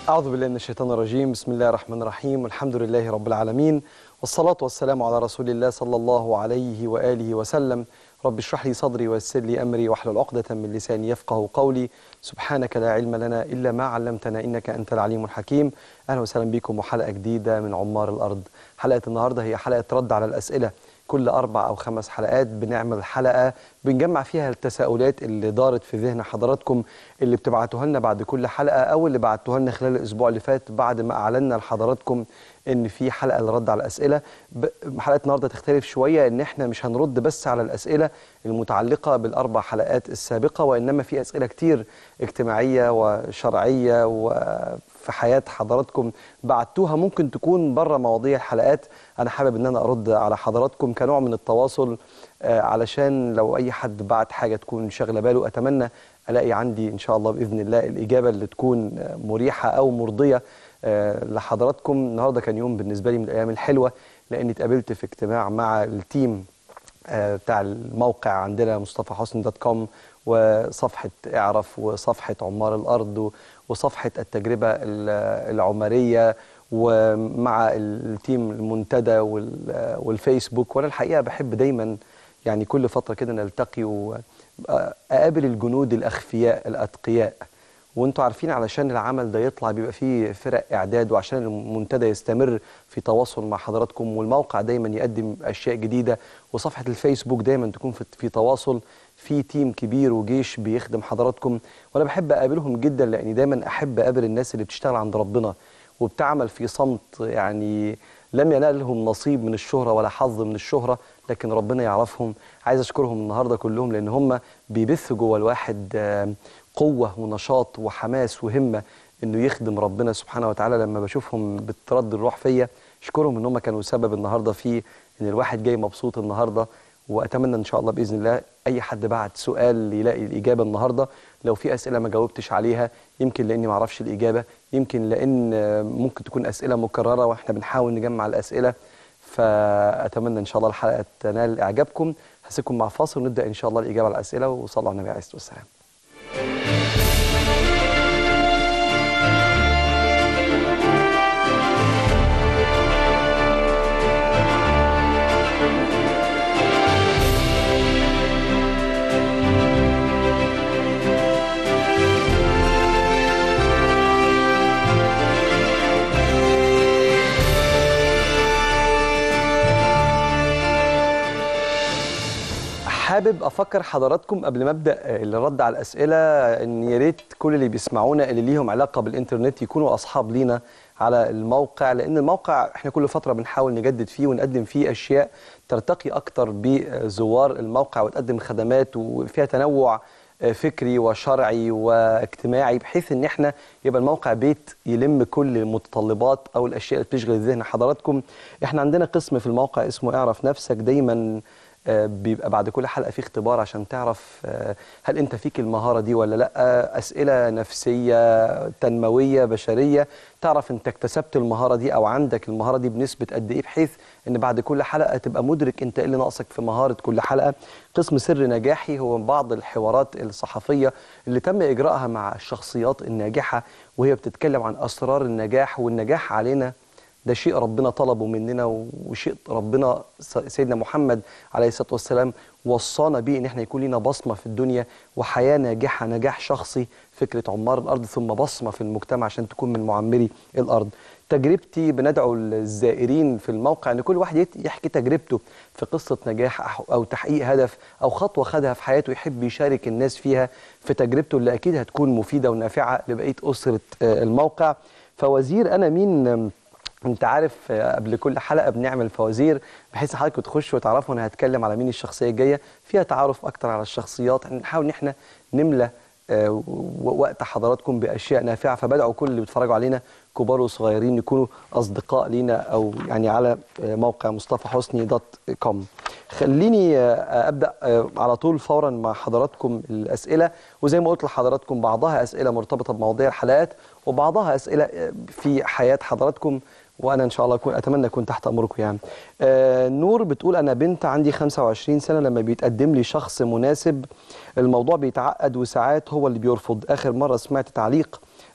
أعوذ بالله من الشيطان الرجيم بسم الله الرحمن الرحيم والحمد لله رب العالمين والصلاة والسلام على رسول الله صلى الله عليه وآله وسلم رب اشرح لي صدري ويسر لي أمري واحلل عقدة من لساني يفقه قولي سبحانك لا علم لنا إلا ما علمتنا إنك أنت العليم الحكيم أهلا وسهلا بكم وحلقة جديدة من عمار الأرض حلقة النهاردة هي حلقة رد على الأسئلة كل أربع أو خمس حلقات بنعمل حلقة بنجمع فيها التساؤلات اللي دارت في ذهن حضراتكم اللي بتبعتوها لنا بعد كل حلقة أو اللي بعتوها لنا خلال الأسبوع اللي فات بعد ما أعلنا لحضراتكم إن في حلقة للرد على الأسئلة ب- حلقة النهاردة تختلف شوية إن إحنا مش هنرد بس على الأسئلة المتعلقة بالأربع حلقات السابقة وإنما في أسئلة كتير اجتماعية وشرعية وفي حياة حضراتكم بعتوها ممكن تكون بره مواضيع الحلقات أنا حابب إن أنا أرد على حضراتكم كنوع من التواصل آه، علشان لو أي حد بعت حاجة تكون شاغلة باله أتمنى ألاقي عندي إن شاء الله بإذن الله الإجابة اللي تكون آه، مريحة أو مرضية آه، لحضراتكم النهاردة كان يوم بالنسبة لي من الأيام الحلوة لأني اتقابلت في اجتماع مع التيم آه، بتاع الموقع عندنا مصطفى حسن دوت كوم وصفحة اعرف وصفحة عمار الأرض و- وصفحة التجربة ال- العمرية ومع التيم المنتدى وال- والفيسبوك وأنا الحقيقة بحب دايما يعني كل فترة كده نلتقي وأقابل الجنود الأخفياء الأتقياء وانتوا عارفين علشان العمل ده يطلع بيبقى فيه فرق اعداد وعشان المنتدى يستمر في تواصل مع حضراتكم والموقع دايما يقدم اشياء جديده وصفحه الفيسبوك دايما تكون في, في تواصل في تيم كبير وجيش بيخدم حضراتكم وانا بحب اقابلهم جدا لاني دايما احب اقابل الناس اللي بتشتغل عند ربنا وبتعمل في صمت يعني لم ينالهم نصيب من الشهرة ولا حظ من الشهرة لكن ربنا يعرفهم عايز أشكرهم النهاردة كلهم لأن هم بيبثوا جوه الواحد آه، قوة ونشاط وحماس وهمة إنه يخدم ربنا سبحانه وتعالى لما بشوفهم بترد الروح فيا أشكرهم إن هم كانوا سبب النهاردة في إن الواحد جاي مبسوط النهاردة وأتمنى إن شاء الله بإذن الله أي حد بعت سؤال يلاقي الإجابة النهاردة لو في أسئلة ما جاوبتش عليها يمكن لأني ما أعرفش الإجابة يمكن لأن آه، ممكن تكون أسئلة مكررة وإحنا بنحاول نجمع الأسئلة فأتمنى إن شاء الله الحلقة تنال إعجابكم هسيبكم مع فاصل ونبدأ إن شاء الله الإجابة على الأسئلة وصلوا على النبي عليه الصلاة والسلام حابب افكر حضراتكم قبل ما ابدا آه، الرد على الاسئله ان يا ريت كل اللي بيسمعونا اللي ليهم علاقه بالانترنت يكونوا اصحاب لينا على الموقع لان الموقع احنا كل فتره بنحاول نجدد فيه ونقدم فيه اشياء ترتقي اكتر بزوار الموقع وتقدم خدمات وفيها تنوع آه، فكري وشرعي واجتماعي بحيث ان احنا يبقى الموقع بيت يلم كل المتطلبات او الاشياء اللي بتشغل ذهن حضراتكم احنا عندنا قسم في الموقع اسمه اعرف نفسك دايما آه، بيبقى بعد كل حلقه في اختبار عشان تعرف آه، هل انت فيك المهاره دي ولا لا آه، اسئله نفسيه تنمويه بشريه تعرف انت اكتسبت المهاره دي او عندك المهاره دي بنسبه قد ايه بحيث ان بعد كل حلقه تبقى مدرك انت ايه اللي ناقصك في مهاره كل حلقه قسم سر نجاحي هو بعض الحوارات الصحفيه اللي تم اجراءها مع الشخصيات الناجحه وهي بتتكلم عن اسرار النجاح والنجاح علينا ده شيء ربنا طلبه مننا وشيء ربنا س- سيدنا محمد عليه الصلاه والسلام وصانا بيه ان احنا يكون لنا بصمه في الدنيا وحياه ناجحه نجاح شخصي فكره عمار الارض ثم بصمه في المجتمع عشان تكون من معمري الارض. تجربتي بندعو الزائرين في الموقع ان كل واحد يت- يحكي تجربته في قصه نجاح أح- او تحقيق هدف او خطوه خدها في حياته يحب يشارك الناس فيها في تجربته اللي اكيد هتكون مفيده ونافعه لبقيه اسره آه، الموقع. فوزير انا مين آم، انت عارف آه، قبل كل حلقه بنعمل فوازير بحيث حضرتك تخشوا وتعرفوا انا هتكلم على مين الشخصيه الجايه فيها تعارف اكتر على الشخصيات احنا نحاول ان احنا نملى آه، و- وقت حضراتكم باشياء نافعه فبدعوا كل اللي بيتفرجوا علينا كبار وصغيرين يكونوا اصدقاء لينا او يعني على آه، موقع مصطفى حسني دوت كوم خليني آه، ابدا آه، على طول فورا مع حضراتكم الاسئله وزي ما قلت لحضراتكم بعضها اسئله مرتبطه بمواضيع الحلقات وبعضها اسئله آه، في حياه حضراتكم وانا ان شاء الله اكون اتمنى اكون تحت امركم يعني. آه نور بتقول انا بنت عندي 25 سنه لما بيتقدم لي شخص مناسب الموضوع بيتعقد وساعات هو اللي بيرفض اخر مره سمعت تعليق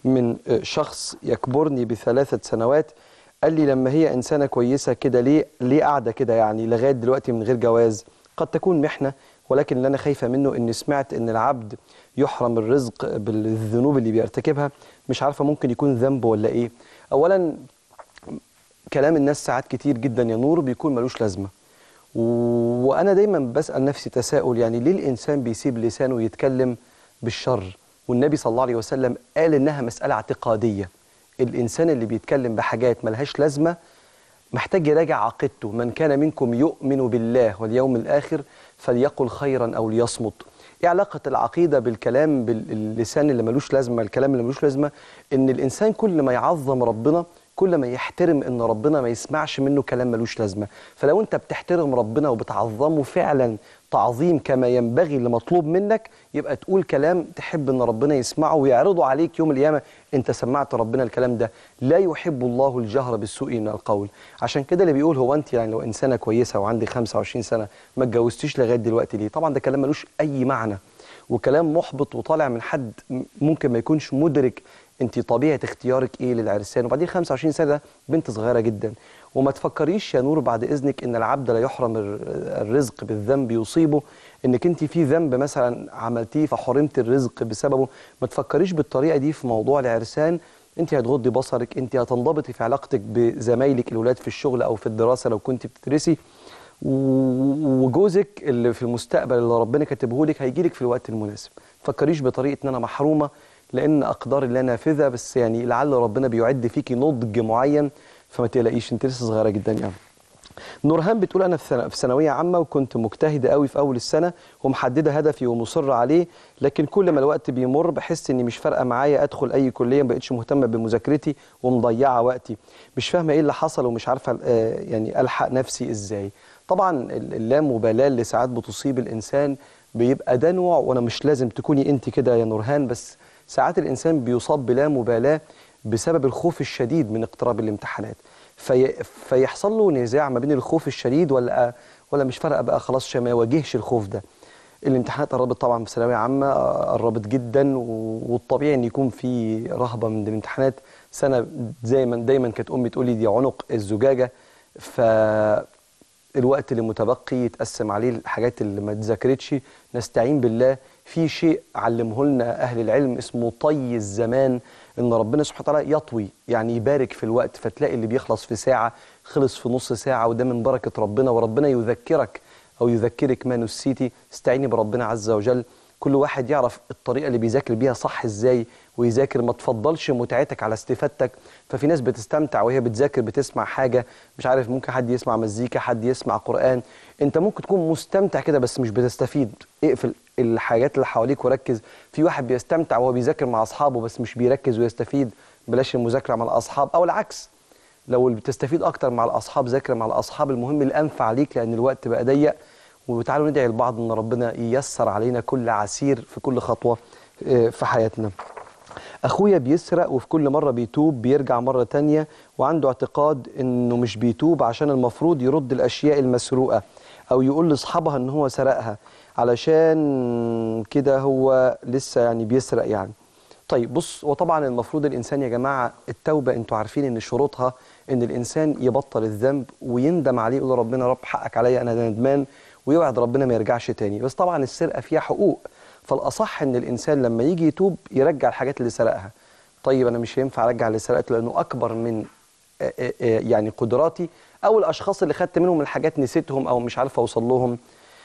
من آه، شخص يكبرني بثلاثة سنوات قال لي لما هي إنسانة كويسة كده ليه ليه قاعدة كده يعني لغاية دلوقتي من غير جواز قد تكون محنة ولكن اللي أنا خايفة منه إني سمعت إن العبد يحرم الرزق بالذنوب اللي بيرتكبها مش عارفة ممكن يكون ذنب ولا إيه أولا كلام الناس ساعات كتير جدا يا نور بيكون ملوش لازمة و- وأنا دايما بسأل نفسي تساؤل يعني ليه الإنسان بيسيب لسانه يتكلم بالشر والنبي صلى الله عليه وسلم قال إنها مسألة اعتقادية الإنسان اللي بيتكلم بحاجات ملهاش لازمة محتاج يراجع عقيدته من كان منكم يؤمن بالله واليوم الآخر فليقل خيرا أو ليصمت ايه علاقة العقيدة بالكلام باللسان اللي ملوش لازمة الكلام اللي ملوش لازمة ان الانسان كل ما يعظم ربنا كل ما يحترم ان ربنا ما يسمعش منه كلام ملوش لازمة فلو انت بتحترم ربنا وبتعظمه فعلا تعظيم كما ينبغي اللي مطلوب منك يبقى تقول كلام تحب ان ربنا يسمعه ويعرضه عليك يوم القيامه انت سمعت ربنا الكلام ده لا يحب الله الجهر بالسوء من القول عشان كده اللي بيقول هو انت يعني لو انسانه كويسه وعندي 25 سنه ما اتجوزتيش لغايه دلوقتي ليه طبعا ده كلام ملوش اي معنى وكلام محبط وطالع من حد م- ممكن ما يكونش مدرك انت طبيعه اختيارك ايه للعرسان وبعدين 25 سنه ده بنت صغيره جدا وما تفكريش يا نور بعد اذنك ان العبد لا يحرم الر- الرزق بالذنب يصيبه انك انت في ذنب مثلا عملتيه فحرمت الرزق بسببه ما تفكريش بالطريقه دي في موضوع العرسان انت هتغضي بصرك انت هتنضبطي في علاقتك بزمايلك الاولاد في الشغل او في الدراسه لو كنت بتدرسي و- وجوزك اللي في المستقبل اللي ربنا كاتبه لك هيجي لك في الوقت المناسب فكريش بطريقه ان انا محرومه لان اقدار الله نافذه بس يعني لعل ربنا بيعد فيكي نضج معين فما تقلقيش انت لسه صغيره جدا يعني نورهان بتقول انا في ثانو- في ثانويه عامه وكنت مجتهده قوي في اول السنه ومحدده هدفي ومصره عليه لكن كل ما الوقت بيمر بحس اني مش فارقه معايا ادخل اي كليه ما بقتش مهتمه بمذاكرتي ومضيعه وقتي مش فاهمه ايه اللي حصل ومش عارفه آه، يعني الحق نفسي ازاي طبعا ال- اللامبالاه اللي ساعات بتصيب الانسان بيبقى ده نوع وانا مش لازم تكوني انت كده يا نورهان بس ساعات الانسان بيصاب بلا مبالاه بسبب الخوف الشديد من اقتراب الامتحانات في فيحصل له نزاع ما بين الخوف الشديد ولا ولا مش فارقه بقى خلاص عشان ما يواجهش الخوف ده الامتحانات قربت طبعا في ثانويه عامه قربت جدا و- والطبيعي ان يكون في رهبه من الامتحانات سنه زي ما دايما كانت امي تقول لي دي عنق الزجاجه ف الوقت اللي متبقي يتقسم عليه الحاجات اللي ما اتذاكرتش نستعين بالله في شيء علمه لنا اهل العلم اسمه طي الزمان ان ربنا سبحانه وتعالى يطوي يعني يبارك في الوقت فتلاقي اللي بيخلص في ساعه خلص في نص ساعه وده من بركه ربنا وربنا يذكرك او يذكرك ما نسيتي استعيني بربنا عز وجل كل واحد يعرف الطريقه اللي بيذاكر بيها صح ازاي ويذاكر ما تفضلش متعتك على استفادتك ففي ناس بتستمتع وهي بتذاكر بتسمع حاجه مش عارف ممكن حد يسمع مزيكا حد يسمع قران انت ممكن تكون مستمتع كده بس مش بتستفيد اقفل الحاجات اللي حواليك وركز في واحد بيستمتع وهو بيذاكر مع اصحابه بس مش بيركز ويستفيد بلاش المذاكره مع الاصحاب او العكس لو اللي بتستفيد اكتر مع الاصحاب ذاكر مع الاصحاب المهم الانفع ليك لان الوقت بقى ضيق وتعالوا ندعي لبعض ان ربنا ييسر علينا كل عسير في كل خطوه آه، في حياتنا اخويا بيسرق وفي كل مره بيتوب بيرجع مره تانية وعنده اعتقاد انه مش بيتوب عشان المفروض يرد الاشياء المسروقه او يقول لاصحابها ان هو سرقها علشان كده هو لسه يعني بيسرق يعني طيب بص وطبعا المفروض الانسان يا جماعه التوبه انتوا عارفين ان شروطها ان الانسان يبطل الذنب ويندم عليه يقول ربنا رب حقك عليا انا ندمان ويوعد ربنا ما يرجعش تاني بس طبعا السرقه فيها حقوق فالاصح ان الانسان لما يجي يتوب يرجع الحاجات اللي سرقها طيب انا مش هينفع ارجع اللي سرقته لانه اكبر من آه، آه، آه، يعني قدراتي او الاشخاص اللي خدت منهم الحاجات نسيتهم او مش عارف اوصل لهم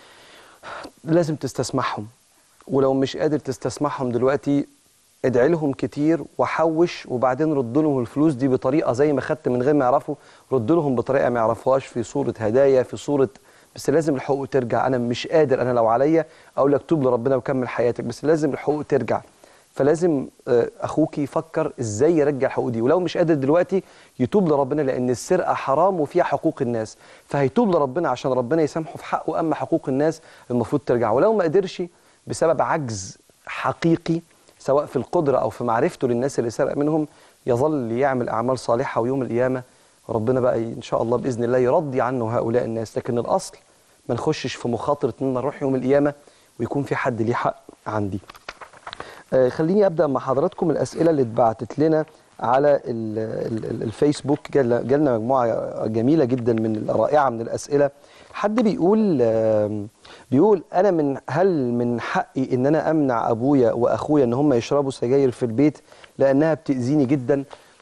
لازم تستسمحهم ولو مش قادر تستسمحهم دلوقتي ادعي لهم كتير وحوش وبعدين رد لهم الفلوس دي بطريقه زي ما خدت من غير ما يعرفوا رد لهم بطريقه ما يعرفوهاش في صوره هدايا في صوره بس لازم الحقوق ترجع انا مش قادر انا لو عليا اقول لك توب لربنا وكمل حياتك بس لازم الحقوق ترجع فلازم آه، اخوك يفكر ازاي يرجع الحقوق دي ولو مش قادر دلوقتي يتوب لربنا لان السرقه حرام وفيها حقوق الناس فهيتوب لربنا عشان ربنا يسامحه في حقه اما حقوق الناس المفروض ترجع ولو ما قدرش بسبب عجز حقيقي سواء في القدره او في معرفته للناس اللي سرق منهم يظل يعمل اعمال صالحه ويوم القيامه ربنا بقى ان شاء الله باذن الله يرضي عنه هؤلاء الناس لكن الاصل ما نخشش في مخاطره ان نروح يوم القيامه ويكون في حد ليه حق عندي آه، خليني ابدا مع حضراتكم الاسئله اللي اتبعتت لنا على ال ال ال الفيسبوك جال- جالنا مجموعه جميله جدا من رائعه من الاسئله حد بيقول آم، بيقول انا من هل من حقي ان انا امنع ابويا واخويا ان هم يشربوا سجاير في البيت لانها بتاذيني جدا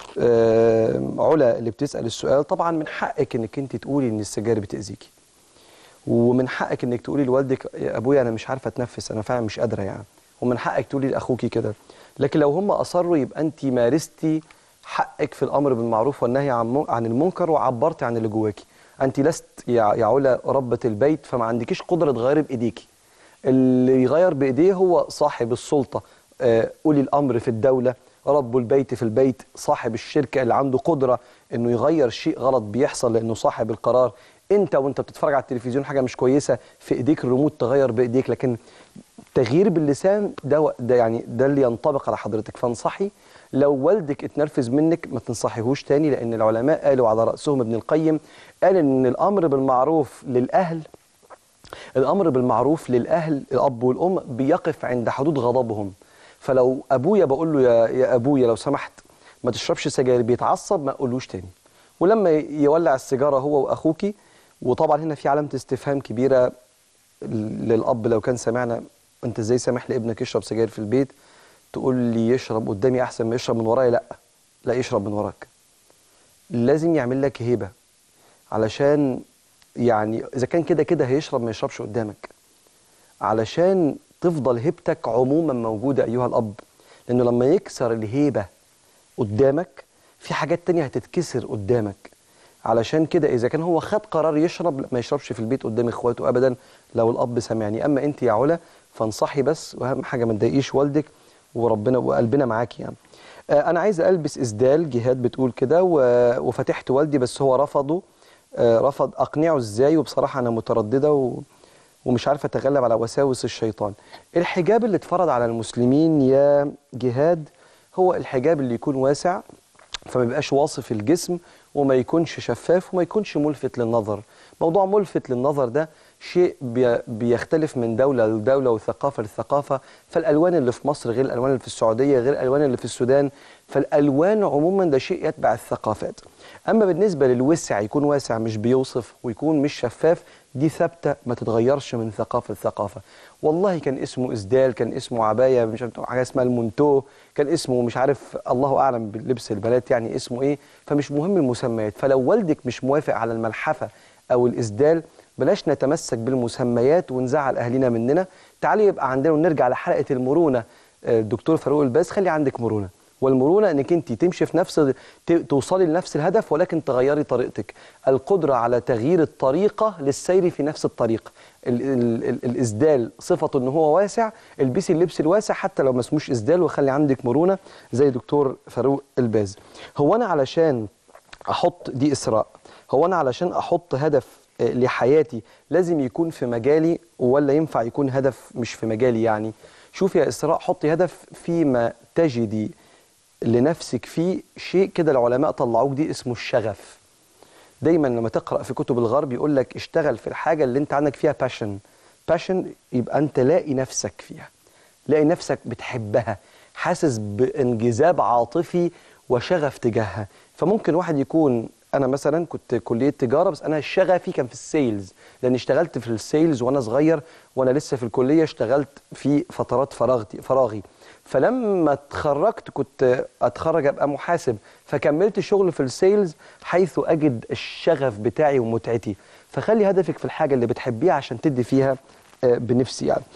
آم، علا اللي بتسال السؤال طبعا من حقك انك انت تقولي ان السجاير بتاذيكي ومن حقك انك تقولي لوالدك يا ابويا انا مش عارفه اتنفس انا فعلا مش قادره يعني ومن حقك تقولي لاخوكي كده لكن لو هم اصروا يبقى انت مارستي حقك في الامر بالمعروف والنهي عن من- عن المنكر وعبرتي عن اللي جواكي انت لست يا يا علا ربة البيت فما عندكيش قدره تغيري بايديكي اللي يغير بايديه هو صاحب السلطه آه، اولي الامر في الدوله رب البيت في البيت صاحب الشركه اللي عنده قدره انه يغير شيء غلط بيحصل لانه صاحب القرار انت وانت بتتفرج على التلفزيون حاجه مش كويسه في ايديك الريموت تغير بايديك لكن تغيير باللسان ده ده يعني ده اللي ينطبق على حضرتك فانصحي لو والدك اتنرفز منك ما تنصحيهوش تاني لان العلماء قالوا على راسهم ابن القيم قال ان الامر بالمعروف للاهل الامر بالمعروف للاهل الاب والام بيقف عند حدود غضبهم فلو ابويا بقول له يا, يا ابويا لو سمحت ما تشربش سجاير بيتعصب ما اقولوش تاني ولما يولع السيجاره هو واخوكي وطبعا هنا في علامه استفهام كبيره للاب لو كان سمعنا انت ازاي سامح لابنك يشرب سجاير في البيت تقول لي يشرب قدامي احسن ما يشرب من ورايا لا لا يشرب من وراك لازم يعمل لك هيبه علشان يعني اذا كان كده كده هيشرب ما يشربش قدامك علشان تفضل هيبتك عموما موجوده ايها الاب لانه لما يكسر الهيبه قدامك في حاجات تانية هتتكسر قدامك علشان كده اذا كان هو خد قرار يشرب لا، ما يشربش في البيت قدام اخواته ابدا لو الاب سامعني اما انت يا علا فانصحي بس واهم حاجه ما تضايقيش والدك وربنا وقلبنا معاكي يعني آه، انا عايز البس اسدال جهاد بتقول كده و- وفتحت والدي بس هو رفضه آه، رفض اقنعه ازاي وبصراحه انا متردده و... ومش عارفه اتغلب على وساوس الشيطان الحجاب اللي اتفرض على المسلمين يا جهاد هو الحجاب اللي يكون واسع فما يبقاش واصف الجسم وما يكونش شفاف وما يكونش ملفت للنظر موضوع ملفت للنظر ده شيء بي- بيختلف من دولة لدولة وثقافة لثقافة فالألوان اللي في مصر غير الألوان اللي في السعودية غير الألوان اللي في السودان فالألوان عموما ده شيء يتبع الثقافات أما بالنسبة للوسع يكون واسع مش بيوصف ويكون مش شفاف دي ثابتة ما تتغيرش من ثقافة لثقافة والله كان اسمه إسدال كان اسمه عباية مش عارف حاجة اسمها المونتو كان اسمه مش عارف الله أعلم بلبس البنات يعني اسمه إيه فمش مهم المسميات فلو والدك مش موافق على الملحفة أو الإسدال بلاش نتمسك بالمسميات ونزعل أهلنا مننا تعالي يبقى عندنا ونرجع لحلقة المرونة آه، الدكتور فاروق الباز خلي عندك مرونة والمرونه انك انت تمشي في نفس ت- توصلي لنفس الهدف ولكن تغيري طريقتك القدره على تغيير الطريقه للسير في نفس الطريق ال ال ال الاسدال صفته ان هو واسع البسي اللبس الواسع حتى لو ما اسموش اسدال وخلي عندك مرونه زي دكتور فاروق الباز هو انا علشان احط دي اسراء هو انا علشان احط هدف آه، لحياتي لازم يكون في مجالي ولا ينفع يكون هدف مش في مجالي يعني شوفي يا اسراء حطي هدف فيما تجدي لنفسك فيه شيء كده العلماء طلعوك دي اسمه الشغف دايما لما تقرا في كتب الغرب يقول لك اشتغل في الحاجه اللي انت عندك فيها باشن باشن يبقى انت لاقي نفسك فيها لاقي نفسك بتحبها حاسس بانجذاب عاطفي وشغف تجاهها فممكن واحد يكون انا مثلا كنت كليه تجاره بس انا شغفي كان في السيلز لان اشتغلت في السيلز وانا صغير وانا لسه في الكليه اشتغلت في فترات فراغتي فراغي فلما اتخرجت كنت اتخرج ابقى محاسب فكملت شغل في السيلز حيث اجد الشغف بتاعي ومتعتي فخلي هدفك في الحاجه اللي بتحبيها عشان تدي فيها آه، بنفسي يعني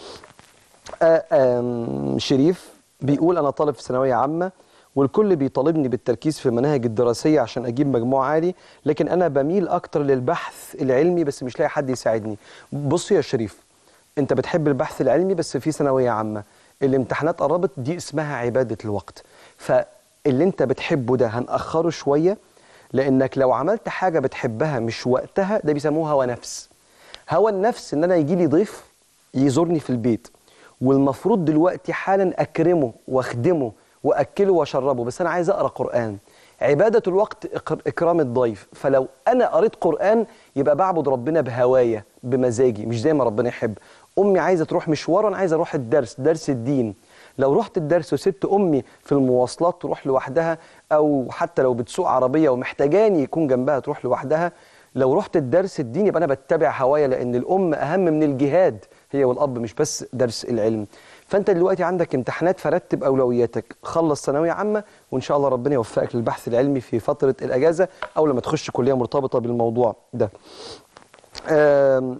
آه، آم، شريف بيقول انا طالب في ثانويه عامه والكل بيطالبني بالتركيز في المناهج الدراسيه عشان اجيب مجموع عالي لكن انا بميل اكتر للبحث العلمي بس مش لاقي حد يساعدني بص يا شريف انت بتحب البحث العلمي بس في ثانويه عامه الامتحانات قربت دي اسمها عباده الوقت فاللي انت بتحبه ده هنأخره شويه لانك لو عملت حاجه بتحبها مش وقتها ده بيسموه هوى نفس هوى النفس ان انا يجي لي ضيف يزورني في البيت والمفروض دلوقتي حالا اكرمه واخدمه واكله واشربه بس انا عايز اقرا قران عباده الوقت إكر- اكرام الضيف فلو انا قريت قران يبقى بعبد ربنا بهوايا بمزاجي مش زي ما ربنا يحب امي عايزه تروح مشوار وانا عايز اروح الدرس درس الدين لو رحت الدرس وسبت امي في المواصلات تروح لوحدها او حتى لو بتسوق عربيه ومحتاجاني يكون جنبها تروح لوحدها لو رحت الدرس الدين يبقى انا بتبع هوايا لان الام اهم من الجهاد هي والاب مش بس درس العلم فانت دلوقتي عندك امتحانات فرتب اولوياتك خلص ثانويه عامه وان شاء الله ربنا يوفقك للبحث العلمي في فتره الاجازه او لما تخش كليه مرتبطه بالموضوع ده آم،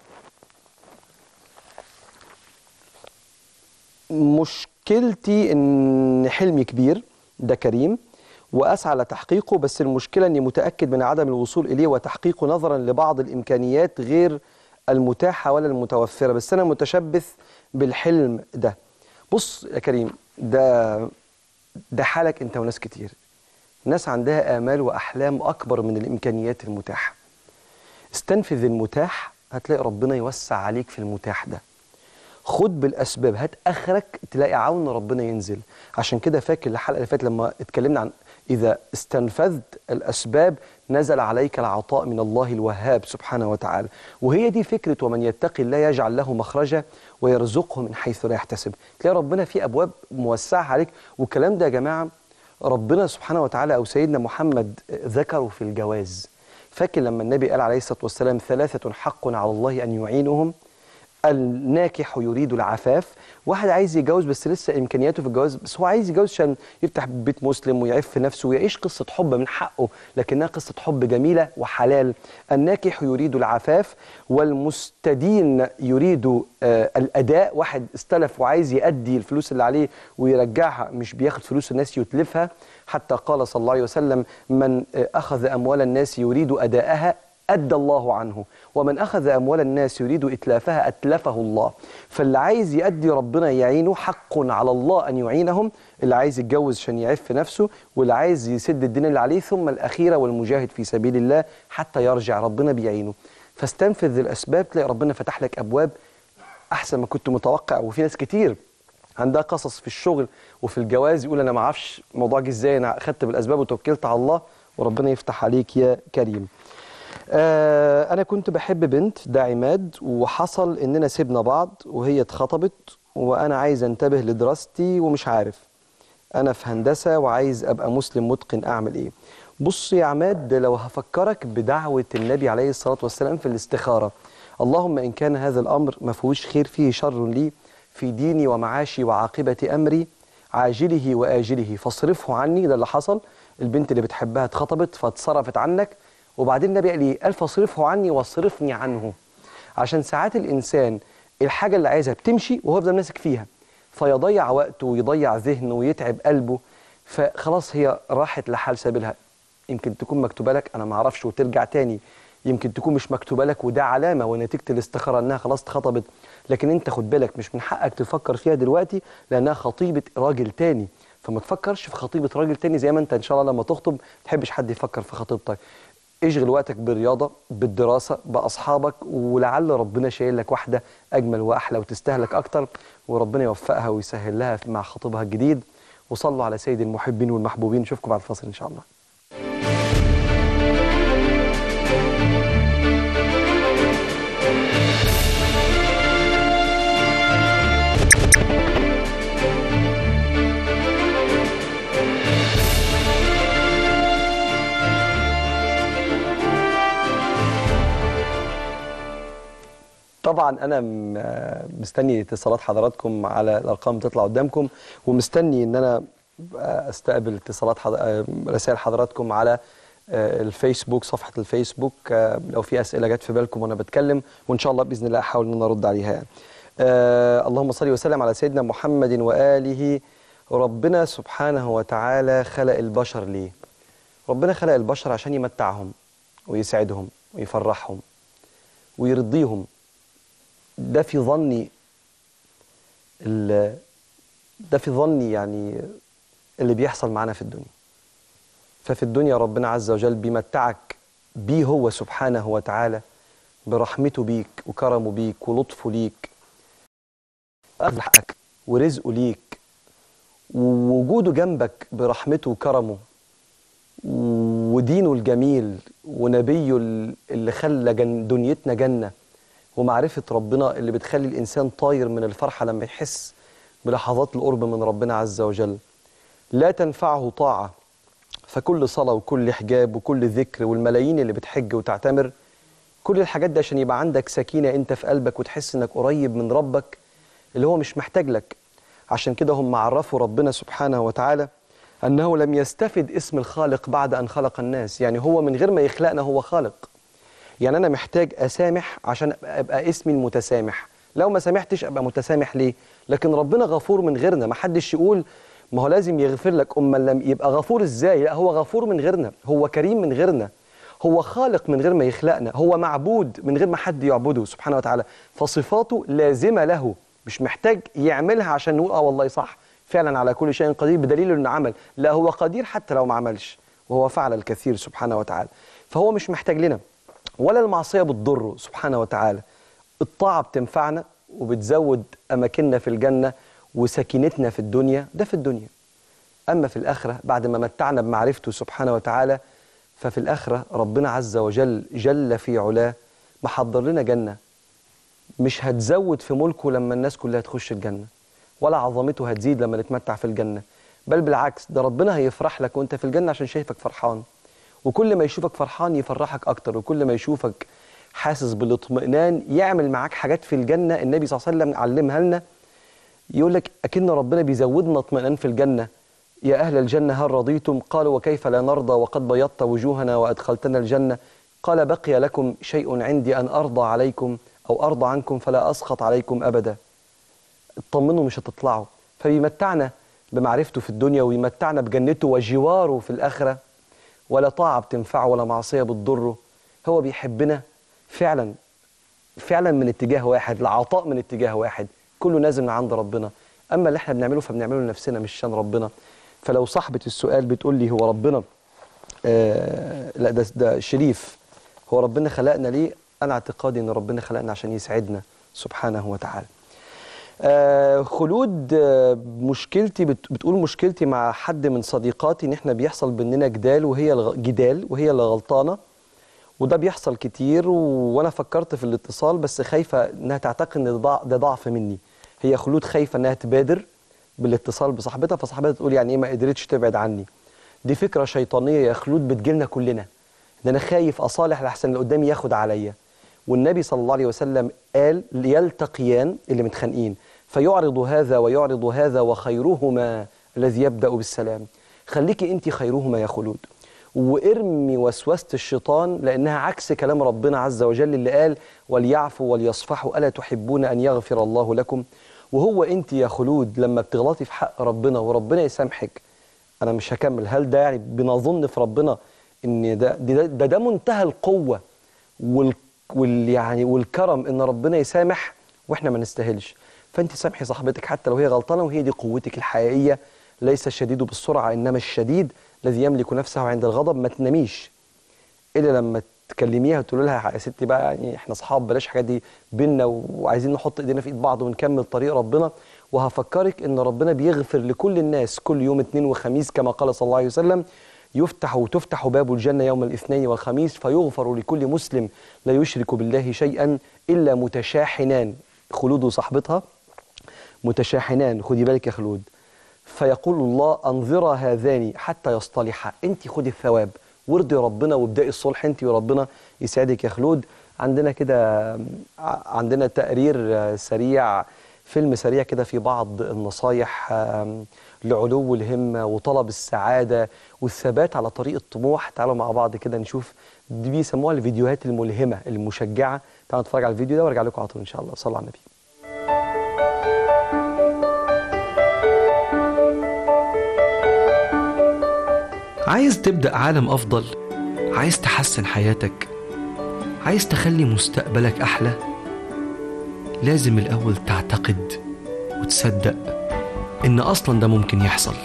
مشكلتي ان حلمي كبير ده كريم واسعى لتحقيقه بس المشكله اني متاكد من عدم الوصول اليه وتحقيقه نظرا لبعض الامكانيات غير المتاحه ولا المتوفره بس انا متشبث بالحلم ده بص يا كريم ده ده حالك انت وناس كتير ناس عندها امال واحلام اكبر من الامكانيات المتاحه استنفذ المتاح هتلاقي ربنا يوسع عليك في المتاح ده خد بالاسباب هات اخرك تلاقي عون ربنا ينزل عشان كده فاكر الحلقه اللي فاتت لما اتكلمنا عن اذا استنفذت الاسباب نزل عليك العطاء من الله الوهاب سبحانه وتعالى وهي دي فكره ومن يتقي الله يجعل له مخرجا ويرزقه من حيث لا يحتسب تلاقي ربنا في ابواب موسعه عليك والكلام ده يا جماعه ربنا سبحانه وتعالى او سيدنا محمد ذكره في الجواز فاكر لما النبي قال عليه الصلاه والسلام ثلاثه حق على الله ان يعينهم الناكح يريد العفاف واحد عايز يتجوز بس لسه امكانياته في الجواز بس هو عايز يتجوز عشان يفتح بيت مسلم ويعف نفسه ويعيش قصه حب من حقه لكنها قصه حب جميله وحلال الناكح يريد العفاف والمستدين يريد آه الاداء واحد استلف وعايز يأدي الفلوس اللي عليه ويرجعها مش بياخد فلوس الناس يتلفها حتى قال صلى الله عليه وسلم من آه اخذ اموال الناس يريد اداءها أدى الله عنه ومن أخذ أموال الناس يريد إتلافها أتلفه الله فاللي عايز يأدي ربنا يعينه حق على الله أن يعينهم اللي عايز يتجوز عشان يعف نفسه واللي عايز يسد الدين اللي عليه ثم الأخيرة والمجاهد في سبيل الله حتى يرجع ربنا بيعينه فاستنفذ الأسباب تلاقي ربنا فتح لك أبواب أحسن ما كنت متوقع وفي ناس كتير عندها قصص في الشغل وفي الجواز يقول أنا ما أعرفش الموضوع جه إزاي أنا أخدت بالأسباب وتوكلت على الله وربنا يفتح عليك يا كريم آه انا كنت بحب بنت ده عماد وحصل اننا سيبنا بعض وهي اتخطبت وانا عايز انتبه لدراستي ومش عارف انا في هندسه وعايز ابقى مسلم متقن اعمل ايه بص يا عماد لو هفكرك بدعوه النبي عليه الصلاه والسلام في الاستخاره اللهم ان كان هذا الامر ما فيهوش خير فيه شر لي في ديني ومعاشي وعاقبه امري عاجله واجله فاصرفه عني ده اللي حصل البنت اللي بتحبها اتخطبت فاتصرفت عنك وبعدين النبي قال ايه؟ قال فاصرفه عني واصرفني عنه. عشان ساعات الانسان الحاجه اللي عايزها بتمشي وهو يفضل ماسك فيها فيضيع وقته ويضيع ذهنه ويتعب قلبه فخلاص هي راحت لحال سبيلها يمكن تكون مكتوبه لك انا ما اعرفش وترجع تاني يمكن تكون مش مكتوبه لك وده علامه ونتيجه الاستخاره انها خلاص اتخطبت لكن انت خد بالك مش من حقك تفكر فيها دلوقتي لانها خطيبه راجل تاني فما تفكرش في خطيبه راجل تاني زي ما انت ان شاء الله لما تخطب ما تحبش حد يفكر في خطيبتك اشغل وقتك بالرياضة بالدراسة بأصحابك ولعل ربنا شايل لك واحدة أجمل وأحلى وتستهلك أكتر وربنا يوفقها ويسهل لها مع خطيبها الجديد وصلوا على سيد المحبين والمحبوبين نشوفكم بعد الفاصل إن شاء الله طبعا انا م- مستني اتصالات حضراتكم على الارقام تطلع قدامكم ومستني ان انا استقبل اتصالات حض... رسائل حضراتكم على آه، الفيسبوك صفحه الفيسبوك آه، لو في اسئله جت في بالكم وانا بتكلم وان شاء الله باذن الله احاول ان انا ارد عليها يعني. آه، اللهم صل وسلم على سيدنا محمد واله ربنا سبحانه وتعالى خلق البشر ليه؟ ربنا خلق البشر عشان يمتعهم ويسعدهم ويفرحهم ويرضيهم ده في ظني ال- ده في ظني يعني اللي بيحصل معانا في الدنيا ففي الدنيا ربنا عز وجل بيمتعك بيه هو سبحانه وتعالى برحمته بيك وكرمه بيك ولطفه ليك أخذ حقك ورزقه ليك ووجوده جنبك برحمته وكرمه ودينه الجميل ونبيه اللي خلى جن دنيتنا جنة ومعرفة ربنا اللي بتخلي الإنسان طاير من الفرحة لما يحس بلحظات القرب من ربنا عز وجل لا تنفعه طاعة فكل صلاة وكل حجاب وكل ذكر والملايين اللي بتحج وتعتمر كل الحاجات دي عشان يبقى عندك سكينة انت في قلبك وتحس انك قريب من ربك اللي هو مش محتاج لك عشان كده هم عرفوا ربنا سبحانه وتعالى أنه لم يستفد اسم الخالق بعد أن خلق الناس يعني هو من غير ما يخلقنا هو خالق يعني أنا محتاج أسامح عشان أبقى اسمي المتسامح لو ما سامحتش أبقى متسامح ليه لكن ربنا غفور من غيرنا ما حدش يقول ما هو لازم يغفر لك أما لم يبقى غفور إزاي لا هو غفور من غيرنا هو كريم من غيرنا هو خالق من غير ما يخلقنا هو معبود من غير ما حد يعبده سبحانه وتعالى فصفاته لازمة له مش محتاج يعملها عشان نقول اه والله صح فعلا على كل شيء قدير بدليل انه عمل لا هو قدير حتى لو ما عملش وهو فعل الكثير سبحانه وتعالى فهو مش محتاج لنا ولا المعصيه بتضره سبحانه وتعالى الطاعه بتنفعنا وبتزود اماكننا في الجنه وسكينتنا في الدنيا ده في الدنيا اما في الاخره بعد ما متعنا بمعرفته سبحانه وتعالى ففي الاخره ربنا عز وجل جل في علاه محضر لنا جنه مش هتزود في ملكه لما الناس كلها تخش الجنة ولا عظمته هتزيد لما نتمتع في الجنة بل بالعكس ده ربنا هيفرح لك وانت في الجنة عشان شايفك فرحان وكل ما يشوفك فرحان يفرحك أكتر وكل ما يشوفك حاسس بالاطمئنان يعمل معاك حاجات في الجنة النبي صلى الله عليه وسلم علمها لنا يقول لك أكن ربنا بيزودنا اطمئنان في الجنة يا أهل الجنة هل رضيتم قالوا وكيف لا نرضى وقد بيضت وجوهنا وأدخلتنا الجنة قال بقي لكم شيء عندي أن أرضى عليكم أو أرضى عنكم فلا أسخط عليكم أبدا اطمنوا مش هتطلعوا فبيمتعنا بمعرفته في الدنيا ويمتعنا بجنته وجواره في الآخرة ولا طاعة بتنفعه ولا معصية بتضره هو بيحبنا فعلا فعلا من اتجاه واحد العطاء من اتجاه واحد كله نازل من عند ربنا أما اللي احنا بنعمله فبنعمله لنفسنا مش عشان ربنا فلو صاحبة السؤال بتقول لي هو ربنا آه لا ده, ده شريف هو ربنا خلقنا ليه أنا اعتقادي أن ربنا خلقنا عشان يسعدنا سبحانه وتعالى آه خلود آه مشكلتي بت بتقول مشكلتي مع حد من صديقاتي ان احنا بيحصل بيننا جدال وهي الغ... جدال وهي اللي غلطانه وده بيحصل كتير و... وانا فكرت في الاتصال بس خايفه انها تعتقد ان ده, ضع... ده ضعف مني هي خلود خايفه انها تبادر بالاتصال بصاحبتها فصاحبتها تقول يعني ايه ما قدرتش تبعد عني دي فكره شيطانيه يا خلود بتجيلنا كلنا ده انا خايف اصالح لحسن اللي قدامي ياخد عليا والنبي صلى الله عليه وسلم قال يلتقيان اللي متخانقين فيعرض هذا ويعرض هذا وخيرهما الذي يبدأ بالسلام خليكي انت خيرهما يا خلود وارمي وسوسة الشيطان لأنها عكس كلام ربنا عز وجل اللي قال وليعفوا وليصفحوا ألا تحبون أن يغفر الله لكم وهو أنت يا خلود لما بتغلطي في حق ربنا وربنا يسامحك أنا مش هكمل هل ده يعني بنظن في ربنا إن ده ده, ده, ده منتهى القوة وال وال يعني والكرم ان ربنا يسامح واحنا ما نستاهلش فانت سامحي صاحبتك حتى لو هي غلطانه وهي دي قوتك الحقيقيه ليس الشديد بالسرعه انما الشديد الذي يملك نفسه عند الغضب ما تناميش الا لما تكلميها تقول لها يا ستي بقى يعني احنا اصحاب بلاش الحاجات دي بينا وعايزين نحط ايدينا في ايد بعض ونكمل طريق ربنا وهفكرك ان ربنا بيغفر لكل الناس كل يوم اثنين وخميس كما قال صلى الله عليه وسلم يفتح وتفتح باب الجنة يوم الاثنين والخميس فيغفر لكل مسلم لا يشرك بالله شيئا إلا متشاحنان خلود وصاحبتها متشاحنان خدي بالك يا خلود فيقول الله أنظر هذان حتى يصطلحا أنت خدي الثواب وارضي ربنا وابدأي الصلح أنت وربنا يسعدك يا خلود عندنا كده عندنا تقرير سريع فيلم سريع كده في بعض النصايح لعلو الهمة وطلب السعادة والثبات على طريق الطموح تعالوا مع بعض كده نشوف دي بيسموها الفيديوهات الملهمة المشجعة تعالوا نتفرج على الفيديو ده وارجع لكم على طول إن شاء الله صلوا على النبي عايز تبدأ عالم أفضل عايز تحسن حياتك عايز تخلي مستقبلك أحلى لازم الأول تعتقد وتصدق إن أصلا ده ممكن يحصل